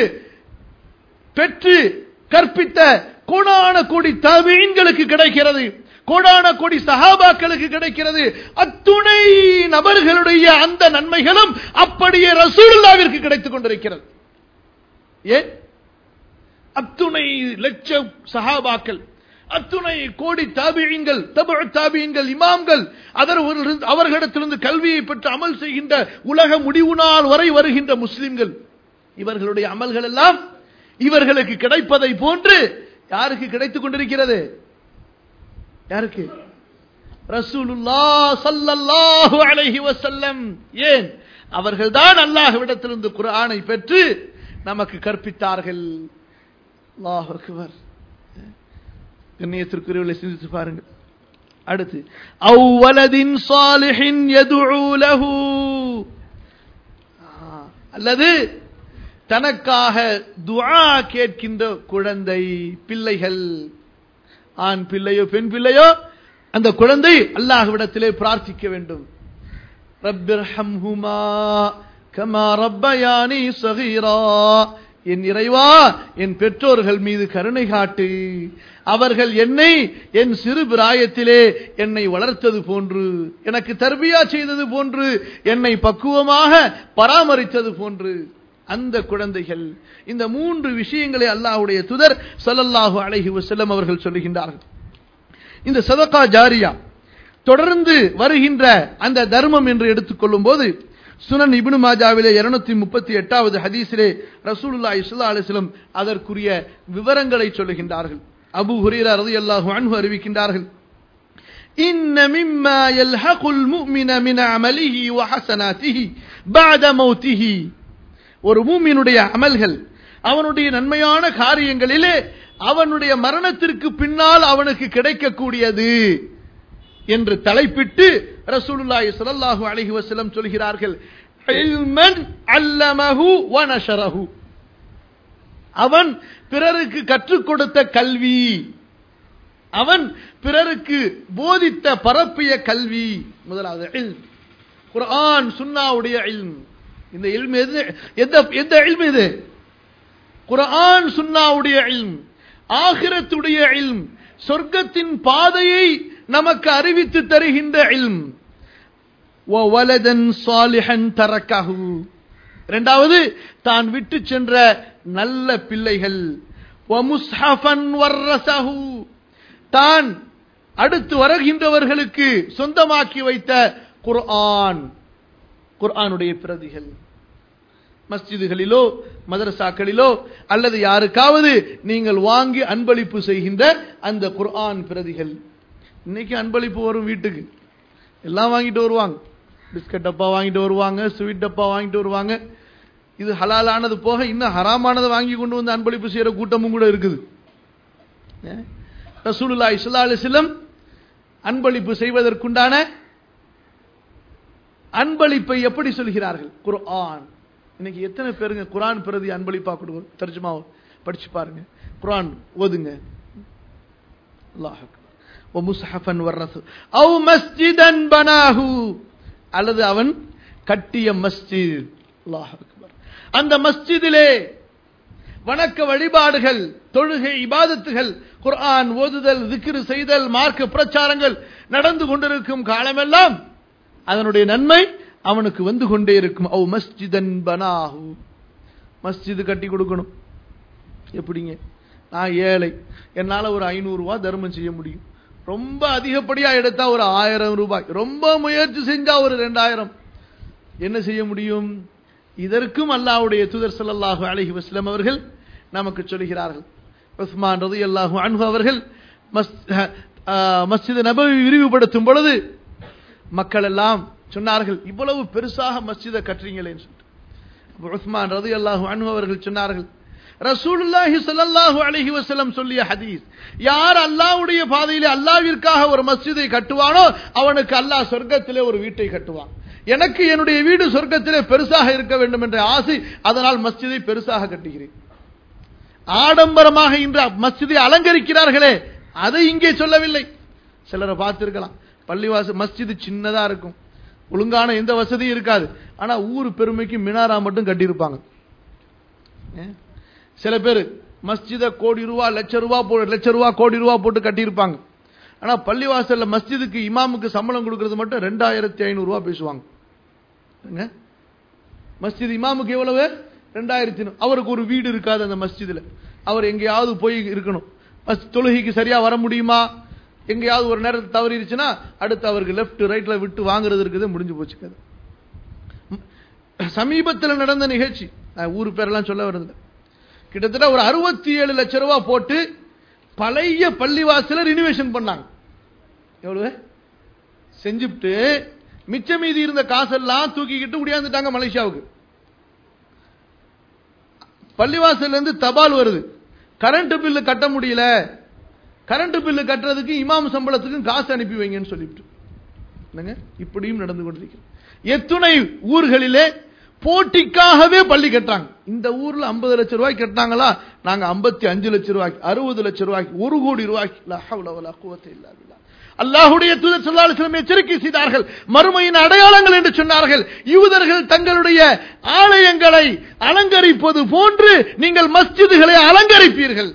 பெற்று கற்பித்த கோடான கோடி தபீன்களுக்கு கிடைக்கிறது கோடான கோடி சஹாபாக்களுக்கு கிடைக்கிறது அத்துணை நபர்களுடைய அந்த நன்மைகளும் அப்படியே ரசூலுல்லாவிற்கு கிடைத்துக் கொண்டிருக்கிறது ஏன் அத்துணை லட்சம் சஹாபாக்கள் அத்துணை கோடி தாபியங்கள் தபு தாபியங்கள் இமாம்கள் அதர் அவர்களிடத்திலிருந்து கல்வியை பெற்று அமல் செய்கின்ற உலக முடிவு நாள் வரை வருகின்ற முஸ்லிம்கள் இவர்களுடைய அமல்கள் எல்லாம் இவர்களுக்கு கிடைப்பதை போன்று யாருக்கு கிடைத்துக் கொண்டிருக்கிறது யாருக்கு ரசூலுல்லா சல்லல்லாஹு அலைஹி வஸல்லம் ஏன் அவர்கள்தான் அல்லாஹ்விடத்திலிருந்து குர்ஆனை பெற்று நமக்கு கற்பித்தார்கள் அல்லாஹ் அக்பர் கண்ணியத்திற்குரியவர்களை சிந்தித்து பாருங்கள் அடுத்து அவ்வலதின் சாலிஹின் யதுஉ லஹு அல்லது தனக்காக துஆ கேட்கின்ற குழந்தை பிள்ளைகள் ஆண் பிள்ளையோ பெண் பிள்ளையோ அந்த குழந்தை அல்லாஹ்விடத்திலே பிரார்த்திக்க வேண்டும் ரப்பிர்ஹம்ஹுமா கமா ரப்பயானி சகீரா என் இறைவா என் பெற்றோர்கள் மீது கருணை காட்டு அவர்கள் என்னை என் சிறு பிராயத்திலே என்னை வளர்த்தது போன்று எனக்கு தர்பியா செய்தது போன்று என்னை பக்குவமாக பராமரித்தது போன்று அந்த குழந்தைகள் இந்த மூன்று விஷயங்களை அல்லாஹ்வுடைய துதர் சல்லல்லாஹு அலைஹி வஸல்லம் அவர்கள் சொல்லுகின்றார்கள் இந்த சதகா ஜாரியா தொடர்ந்து வருகின்ற அந்த தர்மம் என்று எடுத்துக்கொள்ளும் போது சுனன் இப்னு மாஜாவிலே இருநூத்தி முப்பத்தி எட்டாவது ஹதீஸிலே ரசூலுல்லாஹி ஸல்லல்லாஹு அலைஹி வஸல்லம் அதற்குரிய விவரங்களை சொல்லுகின்றார்கள் அபூ ஹுரைரா ரலியல்லாஹு அன்ஹு அறிவிக்கின்றார்கள் إن مما يلحق المؤمن من عمله وحسناته بعد موته ஒரு மூமினுடைய அமல்கள் அவனுடைய நன்மையான காரியங்களிலே அவனுடைய மரணத்திற்கு பின்னால் அவனுக்கு கிடைக்கக்கூடியது என்று தலைப்பிட்டு ரசூலுல்லாஹி ஸல்லல்லாஹு அலைஹி வஸல்லம் சொல்கிறார்கள் இல்மன் அல்லமஹு வ நஷரஹு அவன் பிறருக்கு கற்றுக் கொடுத்த கல்வி அவன் பிறருக்கு போதித்த பரப்பிய கல்வி முதலாவது இல்ம் குர்ஆன் சுன்னாவுடைய இல்ம் இந்த இல்ம் எது எந்த எந்த இல்ம் இது குர்ஆன் சுன்னாவுடைய இல்ம் ஆகிரத்துடைய இல்ம் சொர்க்கத்தின் பாதையை நமக்கு அறிவித்து தருகின்ற இல்ம் வலதன் சாலிஹன் தரக்கஹு இரண்டாவது தான் விட்டு சென்ற நல்ல பிள்ளைகள் வமுஸ்ஹஃபன் வர்ரசஹு தான் அடுத்து வருகின்றவர்களுக்கு சொந்தமாக்கி வைத்த குர்ஆன் குர்ஆனுடைய பிரதிகள் மஸ்ஜிதுகளிலோ மதரசாக்களிலோ அல்லது யாருக்காவது நீங்கள் வாங்கி அன்பளிப்பு செய்கின்ற அந்த குர்ஆன் பிரதிகள் இன்னைக்கு அன்பளிப்பு வரும் வீட்டுக்கு எல்லாம் வாங்கிட்டு வருவாங்க பிஸ்கட் டப்பா வாங்கிட்டு வருவாங்க ஸ்வீட் டப்பா வாங்கிட்டு வருவாங்க இது ஹலாலானது போக இன்னும் ஹராமானதை வாங்கி கொண்டு வந்து அன்பளிப்பு செய்யற கூட்டமும் கூட இருக்குது ரசூலுல்லா இஸ்லா அலிஸ்லம் அன்பளிப்பு செய்வதற்குண்டான அன்பளிப்பை எப்படி சொல்கிறார்கள் குர்ஆன் இன்னைக்கு எத்தனை பேருங்க குரான் பிரதி அன்பளிப்பா கொடுக்கும் தர்ஜமா படிச்சு பாருங்க குரான் ஓதுங்க அல்லாஹ் முஸ்ஹஃபன் வர்ரசு அவ் மஸ்ஜிதன் பனாஹு அல்லது அவன் கட்டிய மஸ்ஜித் அல்லாஹ் அக்பர் அந்த மஸ்ஜிதிலே வணக்க வழிபாடுகள் தொழுகை இபாதத்துகள் குர்ஆன் ஓதுதல் திக்ரு செய்தல் மார்க்க பிரச்சாரங்கள் நடந்து கொண்டிருக்கும் காலமெல்லாம் அதனுடைய நன்மை அவனுக்கு வந்து கொண்டே இருக்கும் அவ் மஸ்ஜிதன் பனாஹு மஸ்ஜிது கட்டி கொடுக்கணும் எப்படிங்க நான் ஏழை என்னால் ஒரு ஐநூறுரூவா தர்மம் செய்ய முடியும் ரொம்ப அதிகப்படியா எடுத்தா ஒரு ஆயிரம் ரூபாய் ரொம்ப முயற்சி செஞ்சா ஒரு ரெண்டாயிரம் என்ன செய்ய முடியும் இதற்கும் அல்லாவுடைய தூதர் ஸல்லல்லாஹு அலைஹி வஸல்லம் அவர்கள் நமக்கு சொல்கிறார்கள் உஸ்மான் ரலியல்லாஹு அன்ஹு அவர்கள் மஸ்ஜித் நபவி விரிவுபடுத்தும் பொழுது மக்கள் எல்லாம் சொன்னார்கள் இவ்வளவு பெருசாக மஸ்ஜிதை கட்டுறீங்களேன்னு சொல்லிட்டு உஸ்மான் ரலியல்லாஹு அன்ஹு அவர்கள் சொன்னார்கள் ரசூலுல்லாஹி ஸல்லல்லாஹு அலைஹி வஸல்லம் சொல்லிய ஹதீஸ் யார் அல்லாஹ்வுடைய பாதையிலே அல்லாஹ்விற்காக ஒரு மஸ்ஜிதை கட்டுவானோ அவனுக்கு அல்லாஹ் சொர்க்கத்திலே ஒரு வீட்டை கட்டுவான் எனக்கு என்னுடைய வீடு சொர்க்கத்திலே பெருசாக இருக்க வேண்டும் என்ற ஆசை அதனால் மஸ்ஜிதை பெருசாக கட்டுகிறேன் ஆடம்பரமாக இன்று மஸ்ஜிதை அலங்கரிக்கிறார்களே அதை இங்கே சொல்லவில்லை சிலரை பார்த்திருக்கலாம் பள்ளிவாசல் மஸ்ஜிது சின்னதா இருக்கும் ஒழுங்கான எந்த வசதியும் இருக்காது ஆனா ஊர் பெருமைக்கு மினாரா மட்டும் கட்டியிருப்பாங்க சில பேர் மஸ்ஜித கோடி ரூபா லட்ச ரூபா போட்டு லட்ச ரூபா கோடி ரூபா போட்டு கட்டியிருப்பாங்க ஆனா பள்ளிவாசல்ல மஸ்ஜிதுக்கு இமாமுக்கு சம்பளம் கொடுக்கறது மட்டும் ரெண்டாயிரத்தி ஐநூறு ரூபா பேசுவாங்க மஸ்ஜித் இமாமுக்கு எவ்வளவு ரெண்டாயிரத்தி அவருக்கு ஒரு வீடு இருக்காது அந்த மஸ்ஜிதுல அவர் எங்கேயாவது போய் இருக்கணும் தொழுகைக்கு சரியா வர முடியுமா எங்கேயாவது ஒரு நேரத்தை தவறிடுச்சுன்னா அடுத்து அவருக்கு லெப்ட் ரைட்ல விட்டு வாங்குறது இருக்குது முடிஞ்சு போச்சு கதை சமீபத்தில் நடந்த நிகழ்ச்சி ஊர் பேரெல்லாம் சொல்ல வருது கிட்டத்தட்ட ஒரு அறுபத்தி ஏழு லட்சம் ரூபாய் போட்டு பழைய பள்ளிவாசல ரினிவேஷன் பண்ணாங்க எவ்வளவு செஞ்சுட்டு மிச்ச மீதி இருந்த காசெல்லாம் தூக்கிக்கிட்டு உடையாந்துட்டாங்க மலேசியாவுக்கு பள்ளிவாசல்ல இருந்து தபால் வருது கரண்ட் பில்லு கட்ட முடியல கரண்ட் பில்லு கட்டுறதுக்கு இமாம் சம்பளத்துக்கும் காசு அனுப்பி வைங்கன்னு சொல்லிவிட்டு என்னங்க இப்படியும் நடந்து கொண்டிருக்கிறது எத்துணை ஊர்களிலே போட்டிக்காகவே பள்ளி கட்டாங்க இந்த ஊர்ல ஐம்பது லட்சம் ரூபாய் கட்டினாங்களா நாங்க ஐம்பத்தி அஞ்சு லட்சம் ரூபாய்க்கு அறுபது லட்சம் ரூபாய்க்கு ஒரு கோடி ரூபாய்க்கு அல்லாஹுடைய தூதர் சொல்லாலும் எச்சரிக்கை செய்தார்கள் மறுமையின் அடையாளங்கள் என்று சொன்னார்கள் யூதர்கள் தங்களுடைய ஆலயங்களை அலங்கரிப்பது போன்று நீங்கள் மஸ்ஜிதுகளை அலங்கரிப்பீர்கள்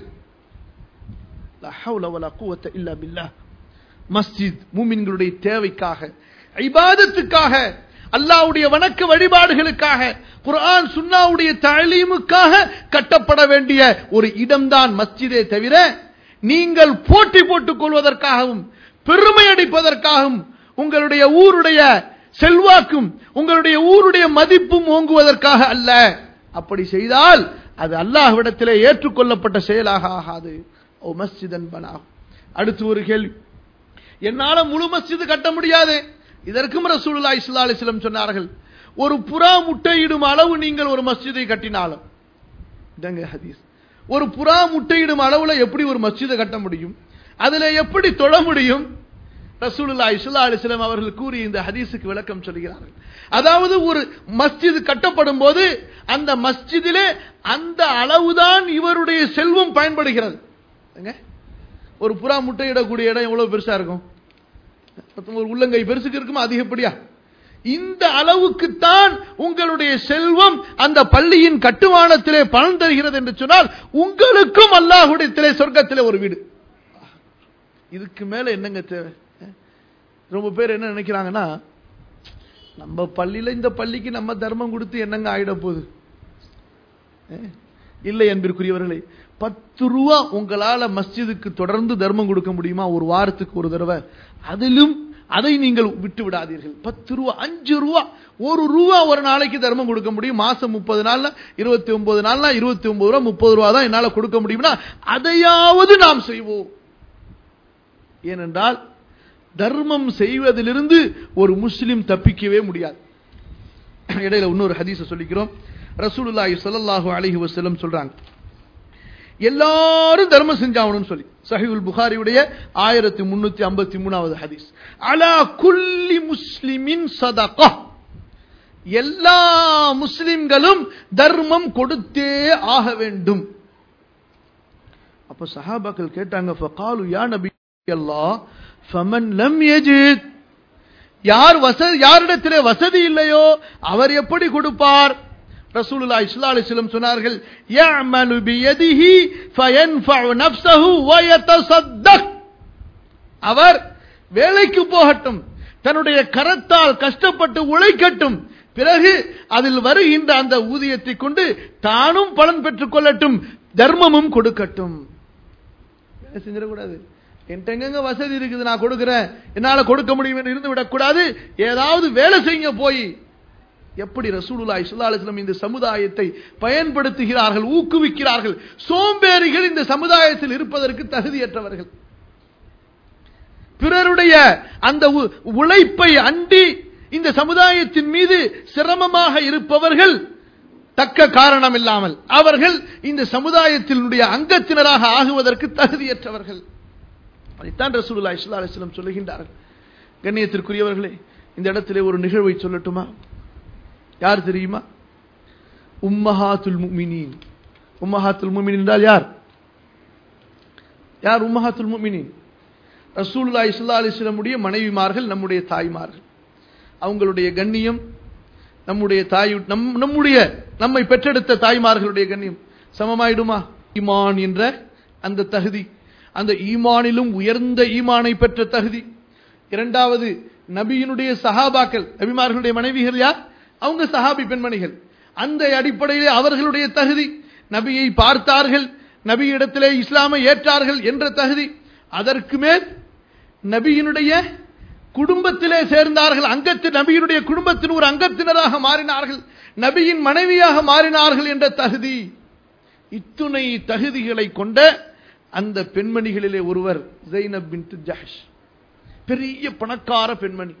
மஸ்ஜித் மூமின்களுடைய தேவைக்காக ஐபாதத்துக்காக அல்லாவுடைய வணக்க வழிபாடுகளுக்காக குர்ஆன் சுன்னாவுடைய தலீமுக்காக கட்டப்பட வேண்டிய ஒரு இடம்தான் மஸ்ஜிதே தவிர நீங்கள் போட்டி போட்டுக் கொள்வதற்காகவும் பெருமை அடிப்பதற்காகவும் உங்களுடைய ஊருடைய செல்வாக்கும் உங்களுடைய ஊருடைய மதிப்பும் ஓங்குவதற்காக அல்ல அப்படி செய்தால் அது அல்லாஹ்விடத்திலே ஏற்றுக்கொள்ளப்பட்ட செயலாக ஆகாது ஓ மஸ்ஜிதன் பனாகும் அடுத்து ஒரு கேள்வி என்னால முழு மஸ்ஜிது கட்ட முடியாது இதற்கும் ரசூலுல்லா இஸ்லா அலிஸ்லம் சொன்னார்கள் ஒரு புறா முட்டையிடும் அளவு நீங்கள் ஒரு மஸ்ஜிதை கட்டினாலும் இதங்க ஹதீஸ் ஒரு புறா முட்டையிடும் அளவுல எப்படி ஒரு மஸ்ஜிதை கட்ட முடியும் அதுல எப்படி தொழ முடியும் ரசூலுல்லா இஸ்லா அலிஸ்லாம் அவர்கள் கூறி இந்த ஹதீஸுக்கு விளக்கம் சொல்கிறார்கள் அதாவது ஒரு மஸ்ஜித் கட்டப்படும் போது அந்த மஸ்ஜிதிலே அந்த அளவுதான் இவருடைய செல்வம் பயன்படுகிறது ஒரு புறா முட்டையிடக்கூடிய இடம் எவ்வளவு பெருசா இருக்கும் ஒரு உள்ளங்கை பெருசுக்கு இருக்குமா அதிகப்படியா இந்த அளவுக்குத்தான் உங்களுடைய செல்வம் அந்த பள்ளியின் கட்டுமானத்திலே பலன் தருகிறது என்று சொன்னால் உங்களுக்கும் அல்லாஹுடைய சொர்க்கத்திலே ஒரு வீடு இதுக்கு மேல என்னங்க தேவை ரொம்ப பேர் என்ன நினைக்கிறாங்கன்னா நம்ம பள்ளியில இந்த பள்ளிக்கு நம்ம தர்மம் கொடுத்து என்னங்க ஆயிட போகுது இல்லை என்பதற்குரியவர்களே பத்து ரூபா உங்களால மஸ்ஜிதுக்கு தொடர்ந்து தர்மம் கொடுக்க முடியுமா ஒரு வாரத்துக்கு ஒரு தடவை அதிலும் அதை நீங்கள் விட்டு விடாதீர்கள் பத்து ரூபா அஞ்சு ரூபா ஒரு ரூபா ஒரு நாளைக்கு தர்மம் கொடுக்க முடியும் மாசம் முப்பது நாள்ல இருபத்தி ஒன்பது நாள்ல இருபத்தி ஒன்பது ரூபா முப்பது ரூபா தான் என்னால கொடுக்க முடியும்னா அதையாவது நாம் செய்வோம் ஏனென்றால் தர்மம் செய்வதிலிருந்து ஒரு முஸ்லிம் தப்பிக்கவே முடியாது இடையில இன்னொரு ஹதீஸ சொல்லிக்கிறோம் ரசூலுல்லாஹி ஸல்லல்லாஹு அலைஹி வஸல்லம் சொல்றாங்க எல்லாரும் தர்மம் செஞ்சாகணும்னு சொல்லி சஹிவுல் புகாரியுடைய ஆயிரத்தி முன்னூத்தி ஐம்பத்தி மூணாவது ஹதீஸ் அலா குல்லி முஸ்லிமின் சதகா எல்லா முஸ்லிம்களும் தர்மம் கொடுத்தே ஆக வேண்டும் அப்ப சஹாபாக்கள் கேட்டாங்க ஃபகாலு யா நபி அல்லாஹ் ஃபமன் லம் யஜித் யார் வசதி யாரிடத்திலே வசதி இல்லையோ அவர் எப்படி கொடுப்பார் ரசூலுல்லாஹி ஸல்லல்லாஹு அலைஹி வஸல்லம் சொன்னார்கள் يعمل بيده فينفع نفسه ويتصدق அவர் வேலைக்கு போகட்டும் தன்னுடைய கரத்தால் கஷ்டப்பட்டு உழைக்கட்டும் பிறகு அதில் வருகின்ற அந்த ஊதியத்தை கொண்டு தானும் பலன் பெற்றுக் கொள்ளட்டும் தர்மமும் கொடுக்கட்டும் செஞ்சிடக்கூடாது என்கிட்ட எங்கெங்க வசதி இருக்குது நான் கொடுக்கிறேன் என்னால கொடுக்க முடியும் என்று இருந்து விடக்கூடாது ஏதாவது வேலை செய்யுங்க போய் எப்படி ரசூலுல்லாஹி ஸல்லல்லாஹு அலைஹி வஸல்லம் இந்த சமுதாயத்தை பயன்படுத்துகிறார்கள் ஊக்குவிக்கிறார்கள் சோம்பேறிகள் இந்த சமுதாயத்தில் இருப்பதற்கு தகுதியற்றவர்கள் பிறருடைய அந்த உழைப்பை அண்டி இந்த சமுதாயத்தின் மீது சிரமமாக இருப்பவர்கள் தக்க காரணம் இல்லாமல் அவர்கள் இந்த சமுதாயத்தினுடைய அங்கத்தினராக ஆகுவதற்கு தகுதியற்றவர்கள் அதைத்தான் ரசூலுல்லாஹி ஸல்லல்லாஹு அலைஹி வஸல்லம் சொல்லுகின்றார்கள் கண்ணியத்திற்குரியவர்களே இந்த இடத்திலே ஒரு நிகழ்வை சொல்லட்டுமா யார் தெரியுமா உம்மஹாத்துல் முமினின் உம்மஹாத்துல் முமினின் என்றால் யார் யார் உம்மஹாத்துல் முமினின் ரசூலுல்லாஹி ஸல்லல்லாஹு அலைஹி வஸல்லம் மனைவிமார்கள் நம்முடைய தாய்மார்கள் அவங்களுடைய கண்ணியம் நம்முடைய தாய் நம் நம்முடைய நம்மை பெற்றெடுத்த தாய்மார்களுடைய கண்ணியம் சமமாயிடுமா ஈமான் என்ற அந்த தகுதி அந்த ஈமானிலும் உயர்ந்த ஈமானை பெற்ற தகுதி இரண்டாவது நபியினுடைய சஹாபாக்கள் நபிமார்களுடைய மனைவிகள் யார் அவங்க சஹாபி பெண்மணிகள் அந்த அடிப்படையிலே அவர்களுடைய தகுதி நபியை பார்த்தார்கள் நபியிடத்திலே இஸ்லாமை ஏற்றார்கள் என்ற தகுதி அதற்கு மேல் நபியினுடைய குடும்பத்திலே சேர்ந்தார்கள் அங்கத்து நபியினுடைய குடும்பத்தின் ஒரு அங்கத்தினராக மாறினார்கள் நபியின் மனைவியாக மாறினார்கள் என்ற தகுதி இத்துணை தகுதிகளை கொண்ட அந்த பெண்மணிகளிலே ஒருவர் ஜெய்னப் பின் ஜஹஷ் பெரிய பணக்கார பெண்மணி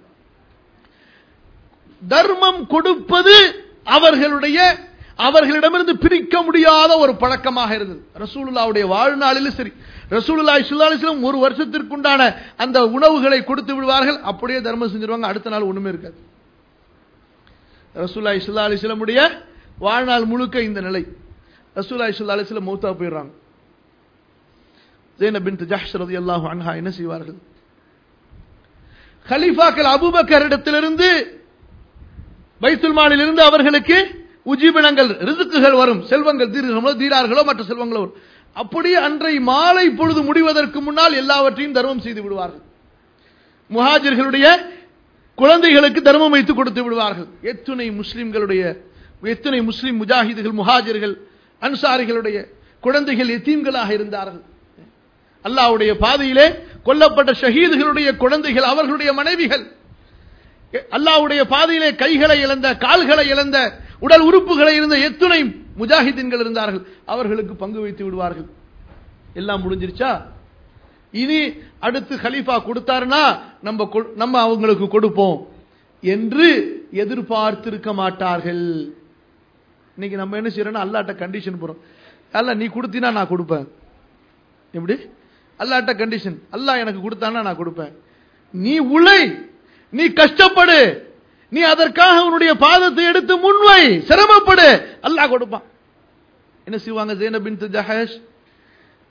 தர்மம் கொடுப்பது அவர்களுடைய அவர்களிடமிருந்து பிரிக்க முடியாத ஒரு பழக்கமாக இருந்தது ரசூலுல்லாவுடைய வாழ்நாளிலும் சரி ரசூலுல்லா இஸ்லாலிஸ்லம் ஒரு வருஷத்திற்குண்டான அந்த உணவுகளை கொடுத்து விடுவார்கள் அப்படியே தர்மம் செஞ்சிருவாங்க அடுத்த நாள் ஒண்ணுமே இருக்காது ரசூல்லா இஸ்லா அலிஸ்லமுடைய வாழ்நாள் முழுக்க இந்த நிலை ரசூல்லா இஸ்லா அலிஸ்லம் மௌத்தா போயிடுறாங்க ஜெய்னப் பின் ஜஹ்ஷ் ரலியல்லாஹு அன்ஹா என்ன செய்வார்கள் கலீஃபாக்கள் அபூபக்கர் இடத்திலிருந்து பைத்துல் மாலிலிருந்து அவர்களுக்கு உஜீபனங்கள் ரிசுக்குகள் வரும் செல்வங்கள் தீர்களோ தீரார்களோ மற்ற செல்வங்களோ வரும் அப்படியே அன்றை மாலை பொழுது முடிவதற்கு முன்னால் எல்லாவற்றையும் தர்மம் செய்து விடுவார்கள் முஹாஜர்களுடைய குழந்தைகளுக்கு தர்மம் வைத்து கொடுத்து விடுவார்கள் எத்துணை முஸ்லிம்களுடைய எத்தனை முஸ்லிம் முஜாஹிதுகள் முஹாஜர்கள் அன்சாரிகளுடைய குழந்தைகள் எத்தீம்களாக இருந்தார்கள் அல்லாவுடைய பாதையிலே கொல்லப்பட்ட ஷஹீதுகளுடைய குழந்தைகள் அவர்களுடைய மனைவிகள் அல்லாவுடைய பாதையிலே கைகளை இழந்த கால்களை இழந்த உடல் உறுப்புகளை இருந்த எத்துணை முஜாஹிதீன்கள் இருந்தார்கள் அவர்களுக்கு பங்கு வைத்து விடுவார்கள் எல்லாம் முடிஞ்சிருச்சா இனி அடுத்து ஹலீஃபா கொடுத்தாருன்னா நம்ம நம்ம அவங்களுக்கு கொடுப்போம் என்று எதிர்பார்த்திருக்க மாட்டார்கள் இன்னைக்கு நம்ம என்ன செய்யறோம்னா அல்லாட்ட கண்டிஷன் போறோம் அல்ல நீ கொடுத்தினா நான் கொடுப்பேன் எப்படி அல்லாட்ட கண்டிஷன் அல்லாஹ் எனக்கு கொடுத்தானா நான் கொடுப்பேன் நீ உழை நீ கஷ்டப்படு நீ அதற்காக உன்னுடைய பாதத்தை எடுத்து முன்வை சிரமப்படு அல்லாஹ் கொடுப்பான் என்ன செய்வாங்க ஜெயனபின் ஜஹேஷ்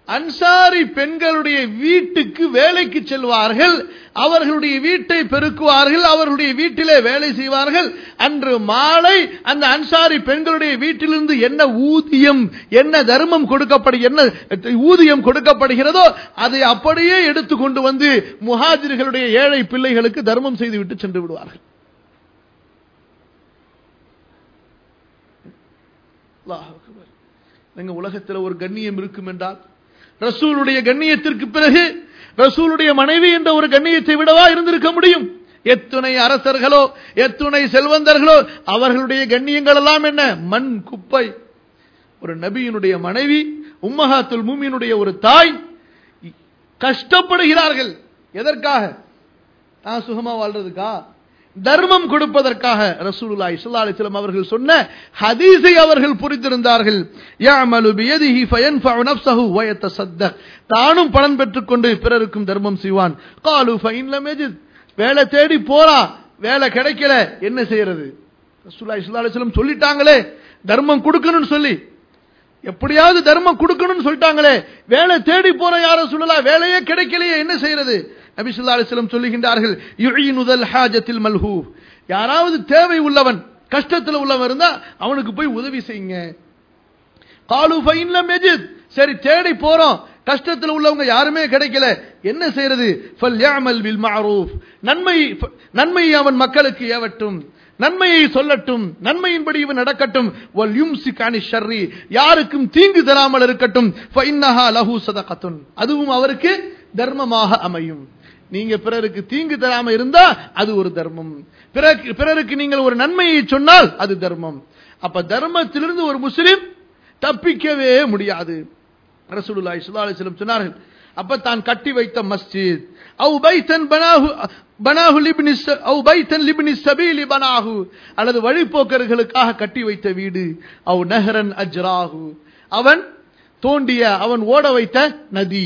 அன்சாரி பெண்களுடைய வீட்டுக்கு வேலைக்கு செல்வார்கள் அவர்களுடைய வீட்டை பெருக்குவார்கள் அவர்களுடைய வீட்டிலே வேலை செய்வார்கள் அன்று மாலை அந்த அன்சாரி பெண்களுடைய வீட்டிலிருந்து என்ன ஊதியம் என்ன தர்மம் கொடுக்கப்படு என்ன ஊதியம் கொடுக்கப்படுகிறதோ அதை அப்படியே எடுத்துக்கொண்டு வந்து முஹாஜிர்களுடைய ஏழை பிள்ளைகளுக்கு தர்மம் செய்துவிட்டு சென்று விடுவார்கள் அல்லாஹ் அக்பர். எங்க உலகத்தில் ஒரு கண்ணியம் இருக்கும் என்றால் ரசூலுடைய கண்ணியத்திற்கு பிறகு ரசூலுடைய மனைவி என்ற ஒரு கண்ணியத்தை விடவா இருந்திருக்க முடியும் எத்துணை அரசர்களோ எத்துணை செல்வந்தர்களோ அவர்களுடைய கண்ணியங்கள் எல்லாம் என்ன மண் குப்பை ஒரு நபியினுடைய மனைவி உம்மஹாத்துல் மூமியினுடைய ஒரு தாய் கஷ்டப்படுகிறார்கள் எதற்காக நான் சுகமா வாழ்றதுக்கா தர்மம் கொடுப்பதற்காக ரசூலுல்லாஹி ஸல்லல்லாஹு அலைஹி வஸல்லம் அவர்கள் சொன்ன ஹதீஸை அவர்கள் புரிந்திருந்தார்கள் يعمل بيده فينفع نفسه ويتصدق தானும் பலன் பெற்றுக்கொண்டு பிறருக்கும் தர்மம் செய்வான் قالوا فإن لم يجد வேலை தேடி போறா வேலை கிடைக்கல என்ன செய்யறது ரசூலுல்லாஹி ஸல்லல்லாஹு அலைஹி வஸல்லம் சொல்லிட்டாங்களே தர்மம் கொடுக்கணும்னு சொல்லி எப்படியாவது தர்மம் கொடுக்கணும்னு சொல்லிட்டாங்களே வேலை தேடி போற யார சொல்லலாம் வேலையே கிடைக்கலையே என்ன செய்யறது நபி ஸல்லல்லாஹு அலைஹி வஸல்லம் சொல்லுகின்றார்கள் யுஈனுதல் ஹாஜத்தில் மல்ஹூ யாராவது தேவை உள்ளவன் கஷ்டத்தில் உள்ளவன் இருந்தா அவனுக்கு போய் உதவி செய்யுங்க காலு ஃபைன் லம் யஜித் சரி தேடி போறோம் கஷ்டத்தில் உள்ளவங்க யாருமே கிடைக்கல என்ன செய்யறது ஃபல் யஅமல் பில் மஅரூஃப் நன்மை நன்மை அவன் மக்களுக்கு ஏவட்டும் நன்மையை சொல்லட்டும் நன்மையின்படி இவன் நடக்கட்டும் வல் யும்சிக் அனி ஷர்ரி யாருக்கும் தீங்கு தராமல் இருக்கட்டும் ஃபைன்னஹா லஹு சதகத்துன் அதுவும் அவருக்கு தர்மமாக அமையும் நீங்க பிறருக்கு தீங்கு தராம இருந்தா அது ஒரு தர்மம் பிறருக்கு பிறருக்கு நீங்கள் ஒரு நன்மையை சொன்னால் அது தர்மம் அப்ப தர்மத்திலிருந்து ஒரு முஸ்லிம் தப்பிக்கவே முடியாது ரசூலுல்லாஹி ஸல்லல்லாஹு அலைஹி வஸல்லம் சொன்னார்கள் அப்ப தான் கட்டி வைத்த மஸ்ஜித் அவு பைத்தன் பனாஹு பனாஹு லிப்னி ச- அவு பைத்தன் லிப்னி சபீலி பனாஹு அல்லது வழிப்போக்கர்களுக்காக கட்டி வைத்த வீடு அவு நஹரன் அஜ்ராஹு அவன் தோண்டிய அவன் ஓட வைத்த நதி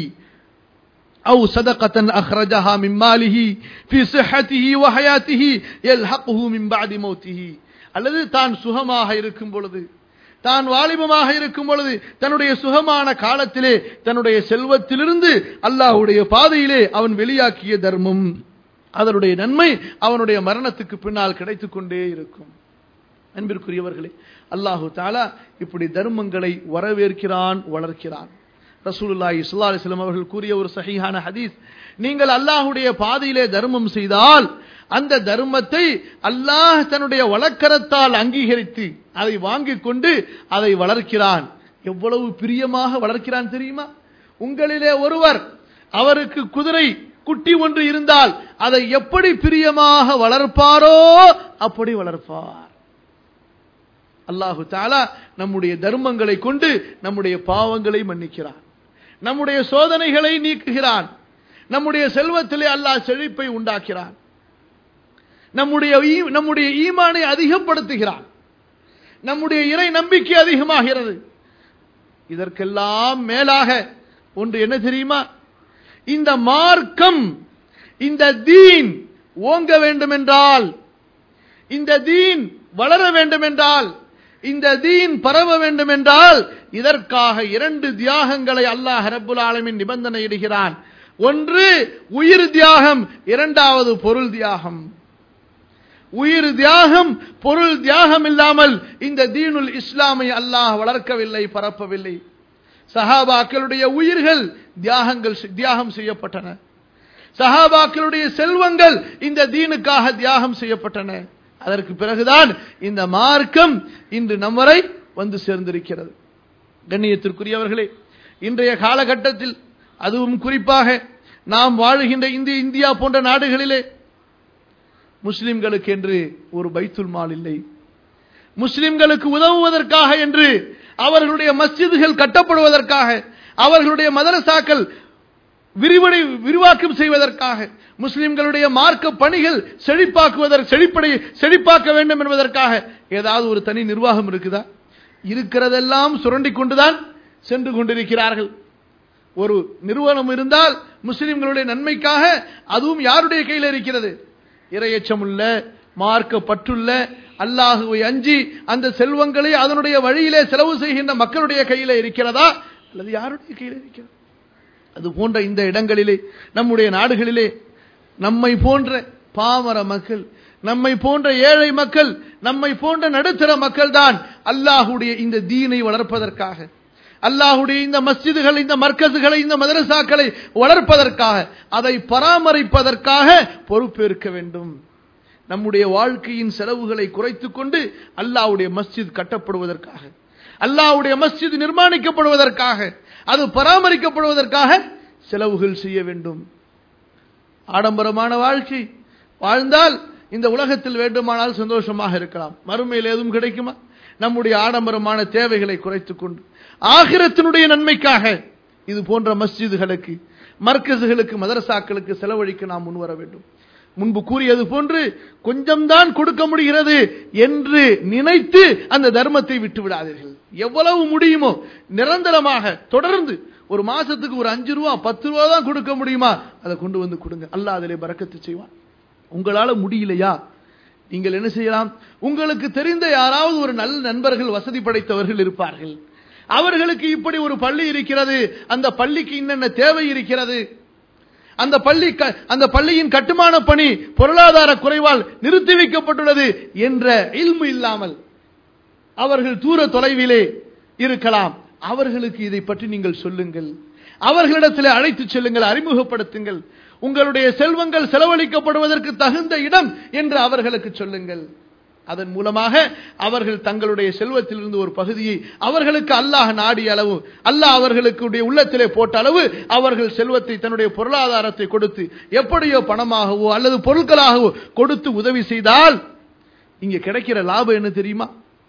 أو صدقة أخرجها من ماله في صحته وحياته يلحقه من بعد موته அல்லது தான் சுகமாக இருக்கும் பொழுது தான் வாலிபமாக இருக்கும் பொழுது தன்னுடைய சுகமான காலத்திலே தன்னுடைய செல்வத்திலிருந்து அல்லாஹ்வுடைய பாதையிலே அவன் வெளியாக்கிய தர்மம் அதனுடைய நன்மை அவனுடைய மரணத்துக்கு பின்னால் கிடைத்துக் கொண்டே இருக்கும் அன்பிற்குரியவர்களே அல்லாஹு தாலா இப்படி தர்மங்களை வரவேற்கிறான் வளர்க்கிறான் ரசூலுல்லாஹி ஸல்லல்லாஹு அலைஹி வஸல்லம் அவர்கள் கூறிய ஒரு சஹீஹான ஹதீஸ் நீங்கள் அல்லாஹ்வுடைய பாதையிலே தர்மம் செய்தால் அந்த தர்மத்தை அல்லாஹ் தன்னுடைய வழக்கரத்தால் அங்கீகரித்து அதை வாங்கிக் கொண்டு அதை வளர்க்கிறான் எவ்வளவு பிரியமாக வளர்க்கிறான் தெரியுமா உங்களிலே ஒருவர் அவருக்கு குதிரை குட்டி ஒன்று இருந்தால் அதை எப்படி பிரியமாக வளர்ப்பாரோ அப்படி வளர்ப்பார் அல்லாஹு தாலா நம்முடைய தர்மங்களை கொண்டு நம்முடைய பாவங்களை மன்னிக்கிறான் நம்முடைய சோதனைகளை நீக்குகிறான் நம்முடைய செல்வத்திலே அல்லாஹ் செழிப்பை உண்டாக்கிறான் நம்முடைய ஈ- நம்முடைய ஈமானை அதிகப்படுத்துகிறான் நம்முடைய இறை நம்பிக்கை அதிகமாகிறது இதற்கெல்லாம் மேலாக ஒன்று என்ன தெரியுமா இந்த மார்க்கம் இந்த தீன் ஓங்க வேண்டும் என்றால் இந்த தீன் வளர வேண்டும் என்றால் இந்த தீன் பரவ வேண்டும் என்றால் இதற்காக இரண்டு தியாகங்களை அல்லாஹ் ரப்புல் ஆலமின் நிபந்தனை இடுகிறான் ஒன்று உயிர் தியாகம் இரண்டாவது பொருள் தியாகம் உயிர் தியாகம் பொருள் தியாகம் இல்லாமல் இந்த தீனுல் இஸ்லாமை அல்லாஹ் வளர்க்கவில்லை பரப்பவில்லை சஹாபாக்களுடைய உயிர்கள் தியாகங்கள் தியாகம் செய்யப்பட்டன சஹாபாக்களுடைய செல்வங்கள் இந்த தீனுக்காக தியாகம் செய்யப்பட்டன அதற்கு பிறகுதான் இந்த மார்க்கம் இன்று நம்மரை வந்து சேர்ந்திருக்கிறது கண்ணியத்திற்குரியவர்களே இன்றைய காலகட்டத்தில் அதுவும் குறிப்பாக நாம் வாழுகின்ற இந்திய இந்தியா போன்ற நாடுகளிலே முஸ்லிம்களுக்கு என்று ஒரு பைத்துல் மால் இல்லை முஸ்லிம்களுக்கு உதவுவதற்காக என்று அவர்களுடைய மஸ்ஜிதுகள் கட்டப்படுவதற்காக அவர்களுடைய மதரசாக்கள் விரிவடை விரிவாக்கம் செய்வதற்காக முஸ்லிம்களுடைய மார்க்க பணிகள் செழிப்பாக்குவதற்கு செழிப்படை செழிப்பாக்க வேண்டும் என்பதற்காக ஏதாவது ஒரு தனி நிர்வாகம் இருக்குதா இருக்கிறதெல்லாம் சுரண்டிக் கொண்டுதான் சென்று கொண்டிருக்கிறார்கள் ஒரு நிறுவனம் இருந்தால் முஸ்லிம்களுடைய நன்மைக்காக அதுவும் யாருடைய கையில் இருக்கிறது இரையச்சமுள்ள மார்க்க பற்றுள்ள அல்லாஹுவை அஞ்சி அந்த செல்வங்களை அதனுடைய வழியிலே செலவு செய்கின்ற மக்களுடைய கையில இருக்கிறதா அல்லது யாருடைய கையில் இருக்கிறது அது போன்ற இந்த இடங்களிலே நம்முடைய நாடுகளிலே நம்மை போன்ற பாமர மக்கள் நம்மை போன்ற ஏழை மக்கள் நம்மை போன்ற நடுத்தர மக்கள் தான் அல்லாஹுடைய இந்த தீனை வளர்ப்பதற்காக அல்லாஹுடைய இந்த மஸ்ஜிதுகள் இந்த மர்க்கசுகளை இந்த மதரசாக்களை வளர்ப்பதற்காக அதை பராமரிப்பதற்காக பொறுப்பேற்க வேண்டும் நம்முடைய வாழ்க்கையின் செலவுகளை குறைத்துக் கொண்டு அல்லாஹ்வுடைய மஸ்ஜித் கட்டப்படுவதற்காக அல்லாஹ்வுடைய மஸ்ஜித் நிர்மாணிக்கப்படுவதற்காக அது பராமரிக்கப்படுவதற்காக செலவுகள் செய்ய வேண்டும் ஆடம்பரமான வாழ்க்கை வாழ்ந்தால் இந்த உலகத்தில் வேண்டுமானால் சந்தோஷமாக இருக்கலாம் மறுமையில் எதுவும் கிடைக்குமா நம்முடைய ஆடம்பரமான தேவைகளை குறைத்துக் கொண்டு ஆகிரத்தினுடைய நன்மைக்காக இது போன்ற மஸ்ஜிதுகளுக்கு மர்க்கசுகளுக்கு மதரசாக்களுக்கு செலவழிக்க நாம் முன்வர வேண்டும் முன்பு கூறியது போன்று கொஞ்சம்தான் கொடுக்க முடிகிறது என்று நினைத்து அந்த தர்மத்தை விட்டு விடாதீர்கள் எவ்வளவு முடியுமோ நிரந்தரமாக தொடர்ந்து ஒரு மாசத்துக்கு ஒரு அஞ்சு ரூபா பத்து ரூபா தான் கொடுக்க முடியுமா அதை கொண்டு வந்து கொடுங்க அல்லாஹ் அதிலே பறக்கத்து செய்வான் உங்களால முடியலையா நீங்கள் என்ன செய்யலாம் உங்களுக்கு தெரிந்த யாராவது ஒரு நல்ல நண்பர்கள் வசதி படைத்தவர்கள் இருப்பார்கள் அவர்களுக்கு இப்படி ஒரு பள்ளி இருக்கிறது அந்த பள்ளிக்கு என்னென்ன தேவை இருக்கிறது அந்த பள்ளி க- அந்த பள்ளியின் கட்டுமான பணி பொருளாதார குறைவால் நிறுத்தி வைக்கப்பட்டுள்ளது என்ற இல்மு இல்லாமல் அவர்கள் தூர தொலைவிலே இருக்கலாம் அவர்களுக்கு இதை பற்றி நீங்கள் சொல்லுங்கள் அவர்களிடத்தில் அழைத்துச் செல்லுங்கள் அறிமுகப்படுத்துங்கள் உங்களுடைய செல்வங்கள் செலவழிக்கப்படுவதற்கு தகுந்த இடம் என்று அவர்களுக்கு சொல்லுங்கள் அதன் மூலமாக அவர்கள் தங்களுடைய செல்வத்திலிருந்து ஒரு பகுதியை அவர்களுக்கு அல்லாஹ் நாடிய அளவு அல்லாஹ் அவர்களுக்கு உள்ளத்திலே போட்ட அளவு அவர்கள் செல்வத்தை தன்னுடைய பொருளாதாரத்தை கொடுத்து எப்படியோ பணமாகவோ அல்லது பொருட்களாகவோ கொடுத்து உதவி செய்தால் இங்க கிடைக்கிற லாபம் என்ன தெரியுமா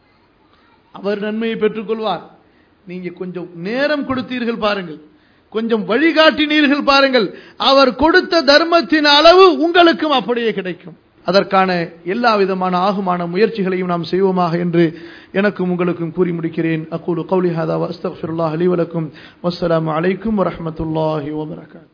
அவர் நன்மையை பெற்றுக்கொள்வார் நீங்க கொஞ்சம் நேரம் கொடுத்தீர்கள் பாருங்கள் கொஞ்சம் வழிகாட்டினீர்கள் பாருங்கள் அவர் கொடுத்த தர்மத்தின் அளவு உங்களுக்கும் அப்படியே கிடைக்கும் அதற்கான எல்லா விதமான ஆகுமான முயற்சிகளையும் நாம் செய்வோமாக என்று எனக்கும் உங்களுக்கும் கூறி முடிக்கிறேன் அக்கூலு கௌலி ஹாதா அஸ்தக்ஃபிருல்லாஹ் அலி வலக்கும் வஸ்ஸலாமு அலைக்கும் வரஹ்மத்துல்லாஹி வபரகாத்துஹு